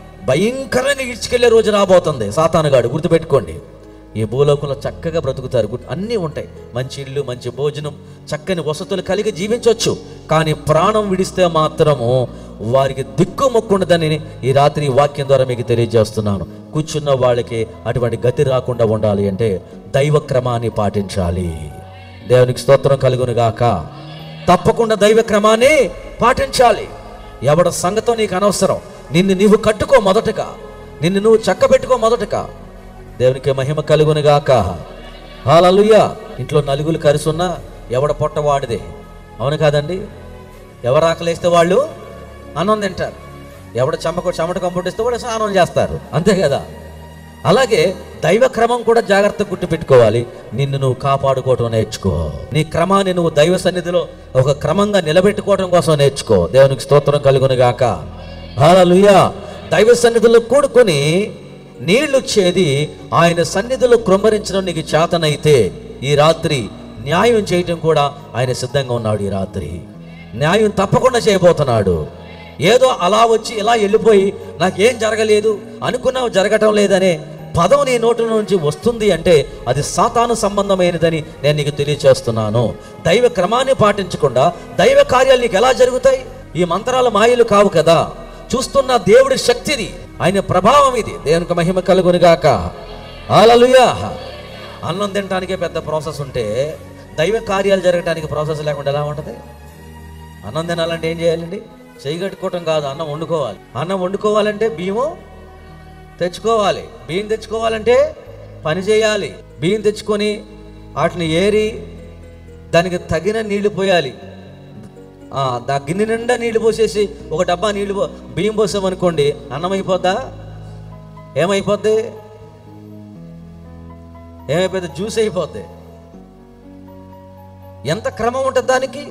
భయంకరంగా ఇడ్చుకెళ్లే రోజు రాబోతుంది సాతానుగాడు గుర్తుపెట్టుకోండి ఈ భూలోకంలో చక్కగా బ్రతుకుతారు గుర్తు అన్నీ ఉంటాయి మంచి ఇల్లు మంచి భోజనం చక్కని వసతులు కలిగి జీవించవచ్చు కానీ ప్రాణం విడిస్తే మాత్రము వారికి దిక్కు మొక్కుండదని ఈ రాత్రి ఈ వాక్యం ద్వారా మీకు తెలియజేస్తున్నాను కూర్చున్న వాళ్ళకి అటువంటి గతి రాకుండా ఉండాలి అంటే దైవ క్రమాన్ని పాటించాలి దేవునికి స్తోత్రం కలుగును గాక తప్పకుండా దైవ క్రమాన్ని పాటించాలి ఎవడ సంగతో నీకు అనవసరం నిన్ను నీవు కట్టుకో మొదటగా నిన్ను నువ్వు చక్క పెట్టుకో మొదటగా దేవునికి మహిమ కలుగును గాక హాలలుయ్యా ఇంట్లో నలుగురు కలిసి ఉన్నా ఎవడ పొట్ట వాడిదే అవును కాదండి ఎవరు ఆకలేస్తే వాళ్ళు అన్నం తింటారు ఎవడ చెమకు చెమట కంపుటిస్తే వాళ్ళు స్నానం చేస్తారు అంతే కదా అలాగే దైవ క్రమం కూడా జాగ్రత్త గుర్తు పెట్టుకోవాలి నిన్ను నువ్వు కాపాడుకోవటం నేర్చుకో నీ క్రమాన్ని నువ్వు దైవ సన్నిధిలో ఒక క్రమంగా నిలబెట్టుకోవడం కోసం నేర్చుకో దేవునికి స్తోత్రం కలుగును గాక హాలలుయా దైవ సన్నిధిలో కూడుకొని నీళ్లు చేది ఆయన సన్నిధిలో కృమ్మరించడం నీకు చేతనైతే ఈ రాత్రి న్యాయం చేయటం కూడా ఆయన సిద్ధంగా ఉన్నాడు ఈ రాత్రి న్యాయం తప్పకుండా చేయబోతున్నాడు ఏదో అలా వచ్చి ఇలా వెళ్ళిపోయి నాకేం జరగలేదు అనుకున్నావు జరగటం లేదనే పదం నీ నోటి నుంచి వస్తుంది అంటే అది సాతాను సంబంధమైనదని నేను నీకు తెలియచేస్తున్నాను దైవ క్రమాన్ని పాటించకుండా దైవ కార్యాలు నీకు ఎలా జరుగుతాయి ఈ మంత్రాల మాయలు కావు కదా చూస్తున్న దేవుడి శక్తిది ఆయన ప్రభావం ఇది దేవునికి మహిమ కలుగునిగాక ఆలలుయా అన్నం తినడానికే పెద్ద ప్రాసెస్ ఉంటే దైవ కార్యాలు జరగడానికి ప్రాసెస్ లేకుండా ఎలా ఉంటుంది అన్నం తినాలంటే ఏం చేయాలండి చేయి కట్టుకోవటం కాదు అన్నం వండుకోవాలి అన్నం వండుకోవాలంటే బియ్యము తెచ్చుకోవాలి బియ్యం తెచ్చుకోవాలంటే పని చేయాలి బియ్యం తెచ్చుకొని వాటిని ఏరి దానికి తగిన నీళ్లు పోయాలి ఆ, దా గిన్నె నిండా నీళ్లు పోసేసి ఒక డబ్బా నీళ్లు పో బియ్యం పోసామనుకోండి అన్నం అయిపోద్దా ఏమైపోద్ది ఏమైపోద్ది జ్యూస్ అయిపోద్ది ఎంత క్రమం ఉంటుంది దానికి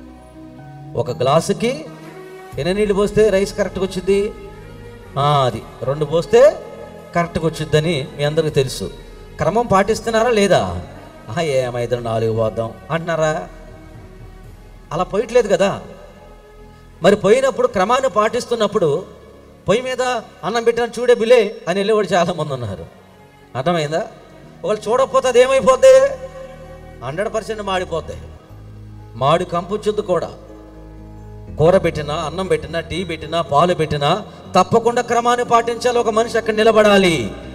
ఒక గ్లాసుకి ఎన్ని నీళ్ళు పోస్తే రైస్ కరెక్ట్గా వచ్చింది అది రెండు పోస్తే కరెక్ట్గా వచ్చిద్దని మీ అందరికీ తెలుసు క్రమం పాటిస్తున్నారా లేదా ఆహా, ఏమైతే నాలుగు పోద్దాం అంటున్నారా అలా పోయట్లేదు కదా మరి పోయినప్పుడు క్రమాన్ని పాటిస్తున్నప్పుడు పొయ్యి మీద అన్నం పెట్టిన చూడే బిలే అని వెళ్ళేవాడు చాలా మంది ఉన్నారు అర్థమైందా ఒకళ్ళు చూడకపోతే అది ఏమైపోద్ది హండ్రెడ్ పర్సెంట్ మాడిపోద్ది మాడి కంపుచ్చుద్దు కూడా కూర పెట్టినా అన్నం పెట్టినా టీ పెట్టినా పాలు పెట్టినా తప్పకుండా క్రమాన్ని పాటించాలి ఒక మనిషి అక్కడ నిలబడాలి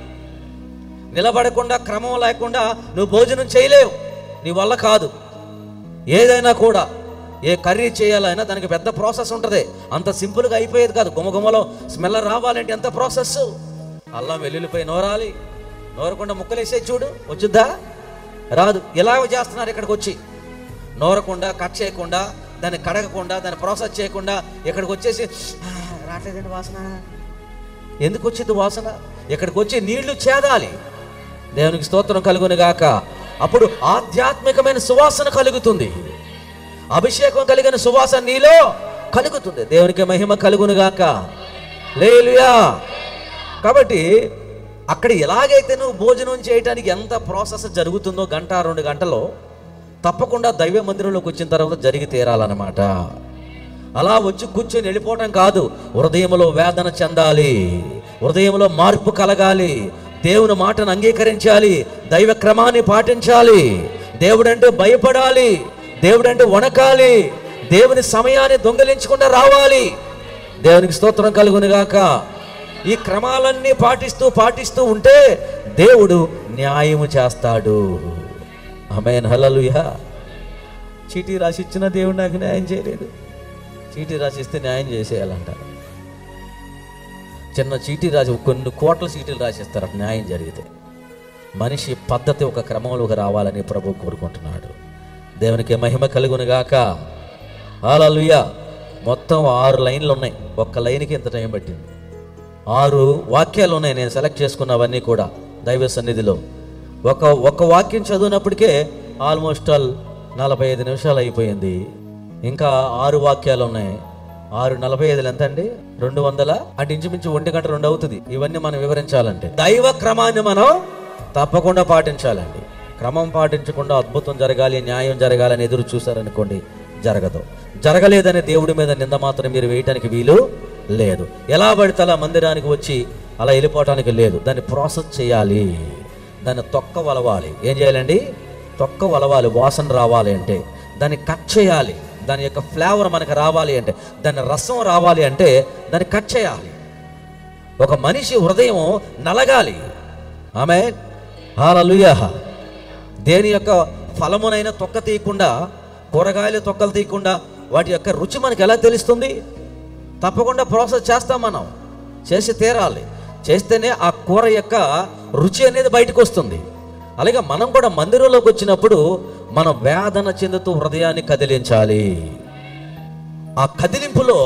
నిలబడకుండా క్రమం లేకుండా నువ్వు భోజనం చేయలేవు నీ వల్ల కాదు ఏదైనా కూడా ఏ కర్రీ చేయాలైనా దానికి పెద్ద ప్రాసెస్ ఉంటుంది అంత సింపుల్గా అయిపోయేది కాదు గుమగుమలో స్మెల్ రావాలంటే ఎంత ప్రాసెస్ అల్లం వెల్లుల్లిపోయి నోరాలి నోరకుండా ముక్కలేసే చూడు వచ్చుద్దా రాదు ఎలా చేస్తున్నారు ఇక్కడికి వచ్చి నోరకుండా కట్ చేయకుండా దాన్ని కడగకుండా దాన్ని ప్రాసెస్ చేయకుండా ఇక్కడికి వచ్చేసి "ఆ, రావట్లేదండి వాసన ఎందుకు వచ్చింది వాసన ఇక్కడికి వచ్చి నీళ్లు చేదాలి దేవునికి స్తోత్రం కలుగును గాక అప్పుడు ఆధ్యాత్మికమైన సువాసన కలుగుతుంది అభిషేకం కలిగిన సువాసన నీలో కలుగుతుంది దేవునికి మహిమ కలుగును గాక లేలుయా కాబట్టి అక్కడ ఎలాగైతే నువ్వు భోజనం చేయడానికి ఎంత ప్రాసెస్ జరుగుతుందో గంట రెండు గంటలో తప్పకుండా దైవ మందిరంలోకి వచ్చిన తర్వాత జరిగి తీరాలన్నమాట అలా వచ్చి కూర్చొని వెళ్ళిపోవటం కాదు హృదయంలో వేదన చెందాలి హృదయంలో మార్పు కలగాలి దేవుని మాటను అంగీకరించాలి దైవ క్రమాన్ని పాటించాలి దేవుడంటే భయపడాలి దేవుడంటే వణకాలి దేవుని సమయాన్ని దొంగలించకుండా రావాలి దేవునికి స్తోత్రం కలుగునుగాక ఈ క్రమాలన్నీ పాటిస్తూ పాటిస్తూ ఉంటే దేవుడు న్యాయము చేస్తాడు ఆమెన్ హల్లెలూయా చీటీ రాసి ఇచ్చిన దేవుడు నాకు న్యాయం చేయలేదు చీటీ రాసి ఇస్తే న్యాయం చేసేయాలంటారు చిన్న చీటీ రాసి కొన్ని కోట్ల చీటీలు రాసిస్తారు న్యాయం జరిగితే మనిషి పద్ధతి ఒక క్రమంలోకి రావాలని ప్రభు కోరుకుంటున్నాడు దేవునికి మహిమ కలుగునుగాక హాలలుయ మొత్తం ఆరు లైన్లు ఉన్నాయి ఒక్క లైన్కి ఇంత టైం పట్టింది ఆరు వాక్యాలు ఉన్నాయి నేను సెలెక్ట్ చేసుకున్నవన్నీ కూడా దైవ సన్నిధిలో ఒక ఒక వాక్యం చదివినప్పటికే ఆల్మోస్ట్ ఆల్ నలభై ఐదు నిమిషాలు అయిపోయింది ఇంకా ఆరు వాక్యాలు ఉన్నాయి ఆరు నలభై ఐదులు ఎంత అండి రెండు వందల అంటే ఇంచుమించు ఒంటి గంట రెండు అవుతుంది ఇవన్నీ మనం వివరించాలంటే దైవ క్రమాన్ని మనం తప్పకుండా పాటించాలండి క్రమం పాటించకుండా అద్భుతం జరగాలి న్యాయం జరగాలని ఎదురు చూశారనుకోండి జరగదు జరగలేదనే దేవుడి మీద నింద మాత్రం మీరు వేయటానికి వీలు లేదు ఎలా పడితే అలా మందిరానికి వచ్చి అలా వెళ్ళిపోవటానికి లేదు దాన్ని ప్రాసెస్ చేయాలి దాన్ని తొక్క వలవాలి ఏం చేయాలండి తొక్క వలవాలి వాసన రావాలి అంటే దాన్ని కట్ చేయాలి దాని యొక్క ఫ్లేవర్ మనకు రావాలి అంటే దాని రసం రావాలి అంటే దాన్ని కట్ చేయాలి ఒక మనిషి హృదయం నలగాలి ఆమె హాలలుయా దేని యొక్క ఫలమునైనా తొక్క తీయకుండా కూరగాయలు తొక్కలు తీయకుండా వాటి యొక్క రుచి మనకి ఎలా తెలుస్తుంది తప్పకుండా ప్రాసెస్ చేస్తాం మనం చేసి తీరాలి చేస్తేనే ఆ కూర యొక్క రుచి అనేది బయటకు వస్తుంది అలాగే మనం కూడా మందిరంలోకి వచ్చినప్పుడు మనం వేదన చెందుతూ హృదయాన్ని కదిలించాలి ఆ కదిలింపులో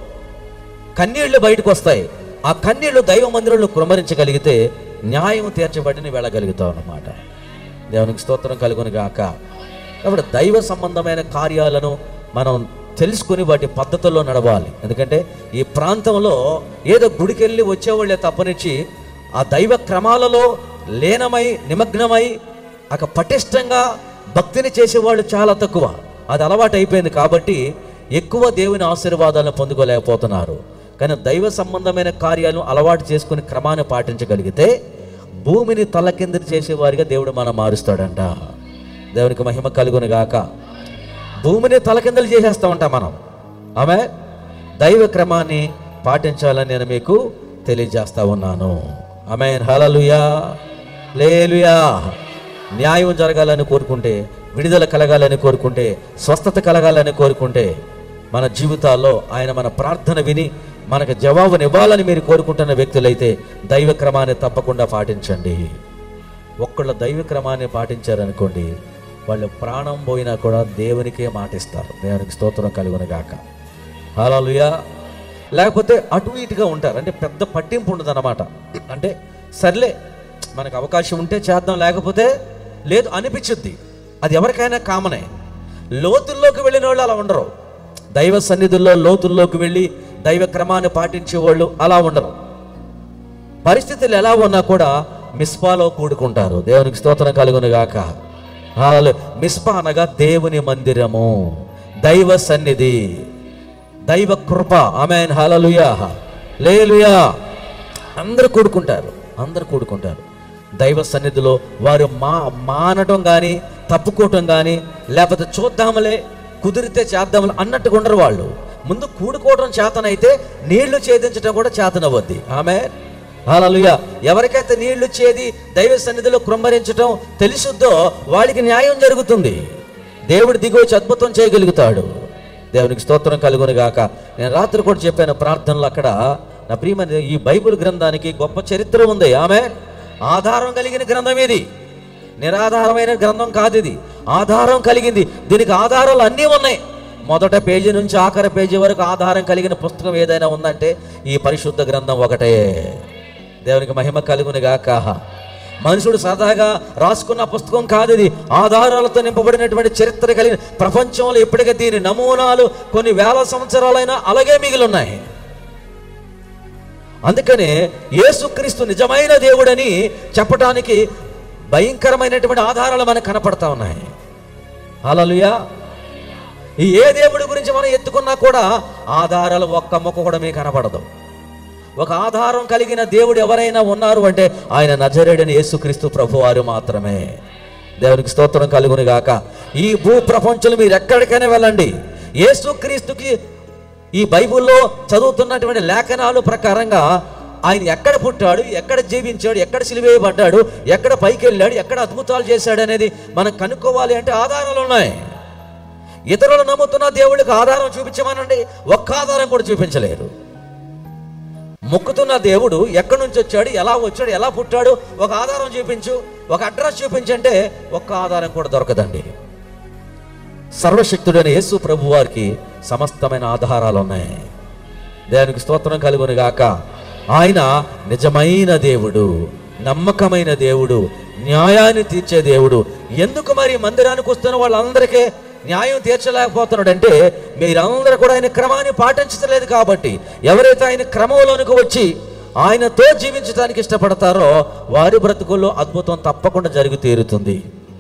కన్నీళ్లు బయటకు వస్తాయి ఆ కన్నీళ్లు దైవ మందిరంలో కుమరించగలిగితే న్యాయం తీర్చబడిని వెళ్ళగలుగుతాం అన్నమాట దేవునికి స్తోత్రం కలుగుని గాక కాబట్టి దైవ సంబంధమైన కార్యాలను మనం తెలుసుకుని వాటి పద్ధతుల్లో నడవాలి ఎందుకంటే ఈ ప్రాంతంలో ఏదో గుడికెళ్ళి వచ్చేవాళ్ళే తప్పనిచ్చి ఆ దైవ క్రమాలలో లీనమై నిమగ్నమై అక పటిష్టంగా భక్తిని చేసేవాళ్ళు చాలా తక్కువ అది అలవాటు అయిపోయింది కాబట్టి ఎక్కువ దేవుని ఆశీర్వాదాలను పొందుకోలేకపోతున్నారు కానీ దైవ సంబంధమైన కార్యాలను అలవాటు చేసుకుని క్రమాన్ని పాటించగలిగితే భూమిని తలకిందులు చేసేవారిగా దేవుడు మనం మారుస్తాడంట దేవునికి మహిమ కలుగును గాక భూమిని తలకిందలు చేసేస్తా ఉంటాం మనం ఆమె దైవ క్రమాన్ని పాటించాలని నేను మీకు తెలియజేస్తా ఉన్నాను ఆమె హలలుయా లేలుయా న్యాయం జరగాలని కోరుకుంటే విడుదల కలగాలని కోరుకుంటే స్వస్థత కలగాలని కోరుకుంటే మన జీవితాల్లో ఆయన మన ప్రార్థన విని మనకు జవాబునివ్వాలని మీరు కోరుకుంటున్న వ్యక్తులైతే దైవ క్రమాన్ని తప్పకుండా పాటించండి ఒక్కళ్ళ దైవ క్రమాన్ని పాటించారనుకోండి వాళ్ళు ప్రాణం పోయినా కూడా దేవునికే మాటిస్తారు దేవునికి స్తోత్రం కలుగునగాక హల్లెలూయా లేకపోతే అటు ఇటుగా ఉంటారు అంటే పెద్ద పట్టింపు ఉండదు అనమాట అంటే సర్లే మనకు అవకాశం ఉంటే చేద్దాం లేకపోతే లేదు అనిపించుద్ది అది ఎవరికైనా కామనే లోతుల్లోకి వెళ్ళిన వాళ్ళు అలా ఉండరు దైవ సన్నిధుల్లో లోతుల్లోకి వెళ్ళి దైవ క్రమాన్ని పాటించే వాళ్ళు అలా ఉండరు పరిస్థితులు ఎలా ఉన్నా కూడా మిస్పాలో కూడుకుంటారు దేవునికి స్తోత్రం కలుగును గాక హల్లెలూయా. మిస్పా అనగా దేవుని మందిరము దైవ సన్నిధి దైవ కృప ఆమెన్ హలలుయా లేలుయా అందరూ కూడుకుంటారు అందరూ కూడుకుంటారు దైవ సన్నిధిలో వారు మా మానటం కానీ తప్పుకోవటం కానీ లేకపోతే చూద్దామలే కుదిరితే చేద్దామలే అన్నట్టుగా ఉండరు వాళ్ళు ముందు కూడుకోవడం చేతనైతే నీళ్లు ఛేదించడం కూడా చేతనవద్ది ఆమె హల్లెలూయా ఎవరికైతే నీళ్లు చేది దైవ సన్నిధిలో కృంభరించడం తెలుసుద్దో వాడికి న్యాయం జరుగుతుంది దేవుడు దిగి వచ్చి అద్భుతం చేయగలుగుతాడు దేవునికి స్తోత్రం కలుగును గాక నేను రాత్రి కూడా చెప్పాను ప్రార్థనలు అక్కడ నా ప్రియమైన ఈ బైబిల్ గ్రంథానికి గొప్ప చరిత్ర ఉంది ఆమె ఆధారం కలిగిన గ్రంథం ఇది నిరాధారమైన గ్రంథం కాదు ఇది ఆధారం కలిగింది దీనికి ఆధారాలు అన్నీ ఉన్నాయి మొదట పేజీ నుంచి ఆఖరి పేజీ వరకు ఆధారం కలిగిన పుస్తకం ఏదైనా ఉందంటే ఈ పరిశుద్ధ గ్రంథం ఒకటే దేవునికి మహిమ కలుగును గాక మనుషుడు సరదాగా రాసుకున్న పుస్తకం కాదు ఇది ఆధారాలతో నింపబడినటువంటి చరిత్ర కలిగిన ప్రపంచంలో ఇప్పటికే దీని నమూనాలు కొన్ని వేల సంవత్సరాలైనా అలాగే మిగిలి ఉన్నాయి అందుకనే యేసుక్రీస్తు నిజమైన దేవుడని చెప్పడానికి భయంకరమైనటువంటి ఆధారాలు మనకు కనపడతా ఉన్నాయి హల్లెలూయా ఈ ఏ దేవుడి గురించి మనం ఎత్తుకున్నా కూడా ఆధారాలు ఒక్క మొక్క కూడా మీకు కనపడదు ఒక ఆధారం కలిగిన దేవుడు ఎవరైనా ఉన్నారు అంటే ఆయన నజరేడని యేసుక్రీస్తు ప్రభువారు మాత్రమే దేవునికి స్తోత్రం కలుగుని గాక ఈ భూ ప్రపంచంలో మీరు ఎక్కడికైనా వెళ్ళండి యేసుక్రీస్తుకి ఈ బైబిల్లో చదువుతున్నటువంటి లేఖనాలు ప్రకారంగా ఆయన ఎక్కడ పుట్టాడు ఎక్కడ జీవించాడు ఎక్కడ సిలివేయబడ్డాడు ఎక్కడ పైకి వెళ్ళాడు ఎక్కడ అద్భుతాలు చేశాడు అనేది మనం కనుక్కోవాలి అంటే ఆధారాలు ఉన్నాయి ఇతరులు నమ్ముతున్న దేవుడికి ఆధారం చూపించమనండి ఒక్క ఆధారం కూడా చూపించలేరు మొక్కుతున్న దేవుడు ఎక్కడి నుంచి వచ్చాడు ఎలా వచ్చాడు ఎలా పుట్టాడు ఒక ఆధారం చూపించు ఒక అడ్రస్ చూపించంటే ఒక్క ఆధారం కూడా దొరకదండి సర్వశక్తుడైన యేసు ప్రభు వారికి సమస్తమైన ఆధారాలు ఉన్నాయి దేవునికి స్తోత్రం కలుగును గాక ఆయన నిజమైన దేవుడు నమ్మకమైన దేవుడు న్యాయాన్ని తీర్చే దేవుడు ఎందుకు మరి మందిరానికి వస్తున్న వాళ్ళందరికీ న్యాయం తీర్చలేకపోతున్నాడంటే మీరందరూ కూడా ఆయన క్రమాన్ని పాటించలేదు కాబట్టి ఎవరైతే ఆయన క్రమంలోనికి వచ్చి ఆయనతో జీవించడానికి ఇష్టపడతారో వారి బ్రతుకుల్లో అద్భుతం తప్పకుండా జరిగి తీరుతుంది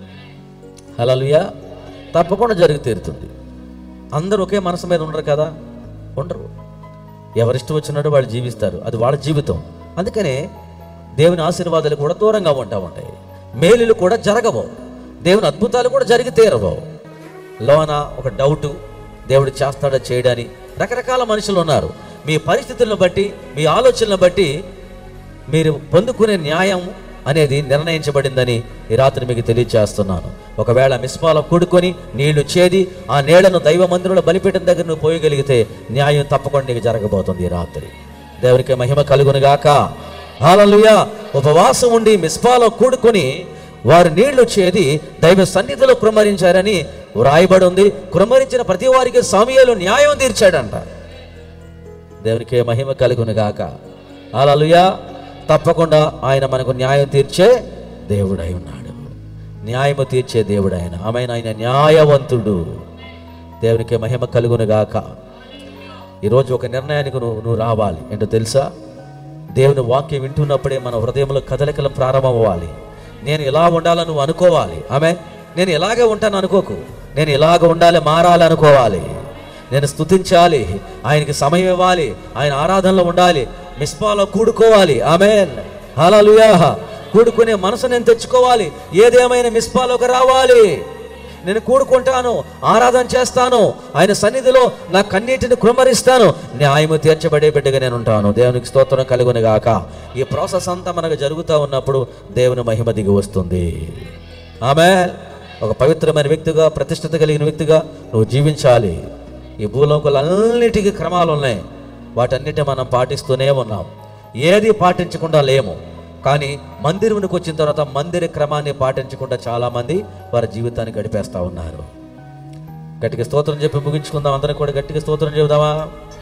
హలలుయా తప్పకుండా జరిగి తీరుతుంది అందరూ ఒకే మనసు మీద ఉండరు కదా ఉండరు ఎవరిష్టం వచ్చినట్టు వాళ్ళు జీవిస్తారు అది వాళ్ళ జీవితం అందుకనే దేవుని ఆశీర్వాదాలు కూడా దూరంగా ఉంటా ఉంటాయి మేలులు కూడా జరగవు దేవుని అద్భుతాలు కూడా జరిగి తీరవు లోన ఒక డౌటు దేవుడు చేస్తాడో చేయడని రకరకాల మనుషులు ఉన్నారు మీ పరిస్థితులను బట్టి మీ ఆలోచనలను బట్టి మీరు పొందుకునే న్యాయం అనేది నిర్ణయించబడిందని ఈ రాత్రి మీకు తెలియజేస్తున్నాను ఒకవేళ మిస్పాల కూడుకొని నీళ్లు చేది ఆ నీళ్లను దైవ మందిరంలో బలిపీఠం దగ్గర నువ్వు పోయగలిగితే న్యాయం తప్పకుండా నీకు జరగబోతుంది ఈ రాత్రి దేవునికి మహిమ కలుగునుగాక హాలలుయా ఉపవాసం ఉండి మిస్పాలో కూడుకొని వారు నీళ్లు చేది దైవ సన్నిధిలో కృమ్మరించారని వ్రాయబడి ఉంది కృమ్మరించిన ప్రతి వారికి సమయాలు న్యాయం తీర్చాడంట దేవునికి మహిమ కలుగునుగాక అలలుయా తప్పకుండా ఆయన మనకు న్యాయం తీర్చే దేవుడై ఉన్నాడు న్యాయము తీర్చే దేవుడు ఆయన ఆమె ఆయన న్యాయవంతుడు దేవునికి మహిమ కలుగునుగాక ఈరోజు ఒక నిర్ణయానికి నువ్వు నువ్వు రావాలి ఏంటో తెలుసా దేవుని వాక్యం వింటున్నప్పుడే మన హృదయంలో కదలికలు ప్రారంభం అవ్వాలి నేను ఇలా ఉండాలని నువ్వు అనుకోవాలి ఆమె నేను ఇలాగే ఉంటాను అనుకోకు నేను ఇలాగ ఉండాలి మారాలి అనుకోవాలి నేను స్తుతించాలి ఆయనకి సమయం ఇవ్వాలి ఆయన ఆరాధనలో ఉండాలి మిస్పాలో కూడుకోవాలి ఆమె హలలుయా కూడుకునే మనసు నేను తెచ్చుకోవాలి ఏదేమైనా మిస్పాలోకి రావాలి నేను కూడుకుంటాను ఆరాధన చేస్తాను ఆయన సన్నిధిలో నా కన్నీటిని కృమరిస్తాను న్యాయము తీర్చబడే బిడ్డగా నేను ఉంటాను దేవునికి స్తోత్రం కలుగుని గాక ఈ ప్రాసెస్ అంతా మనకు జరుగుతూ ఉన్నప్పుడు దేవుని మహిమ దిగి వస్తుంది ఆమె ఒక పవిత్రమైన వ్యక్తిగా ప్రతిష్ఠత కలిగిన వ్యక్తిగా నువ్వు జీవించాలి ఈ భూలోకాలన్నిటికీ క్రమాలు ఉన్నాయి వాటన్నిటి మనం పాటిస్తూనే ఉన్నాం ఏది పాటించకుండా లేము కానీ మందిరంకి వచ్చిన తర్వాత మందిర క్రమాన్ని పాటించకుండా చాలామంది వారి జీవితాన్ని గడిపేస్తూ ఉన్నారు గట్టిగా స్తోత్రం చెప్పి ముగించుకుందాం అందరం కూడా గట్టిగా స్తోత్రం చెబుదామా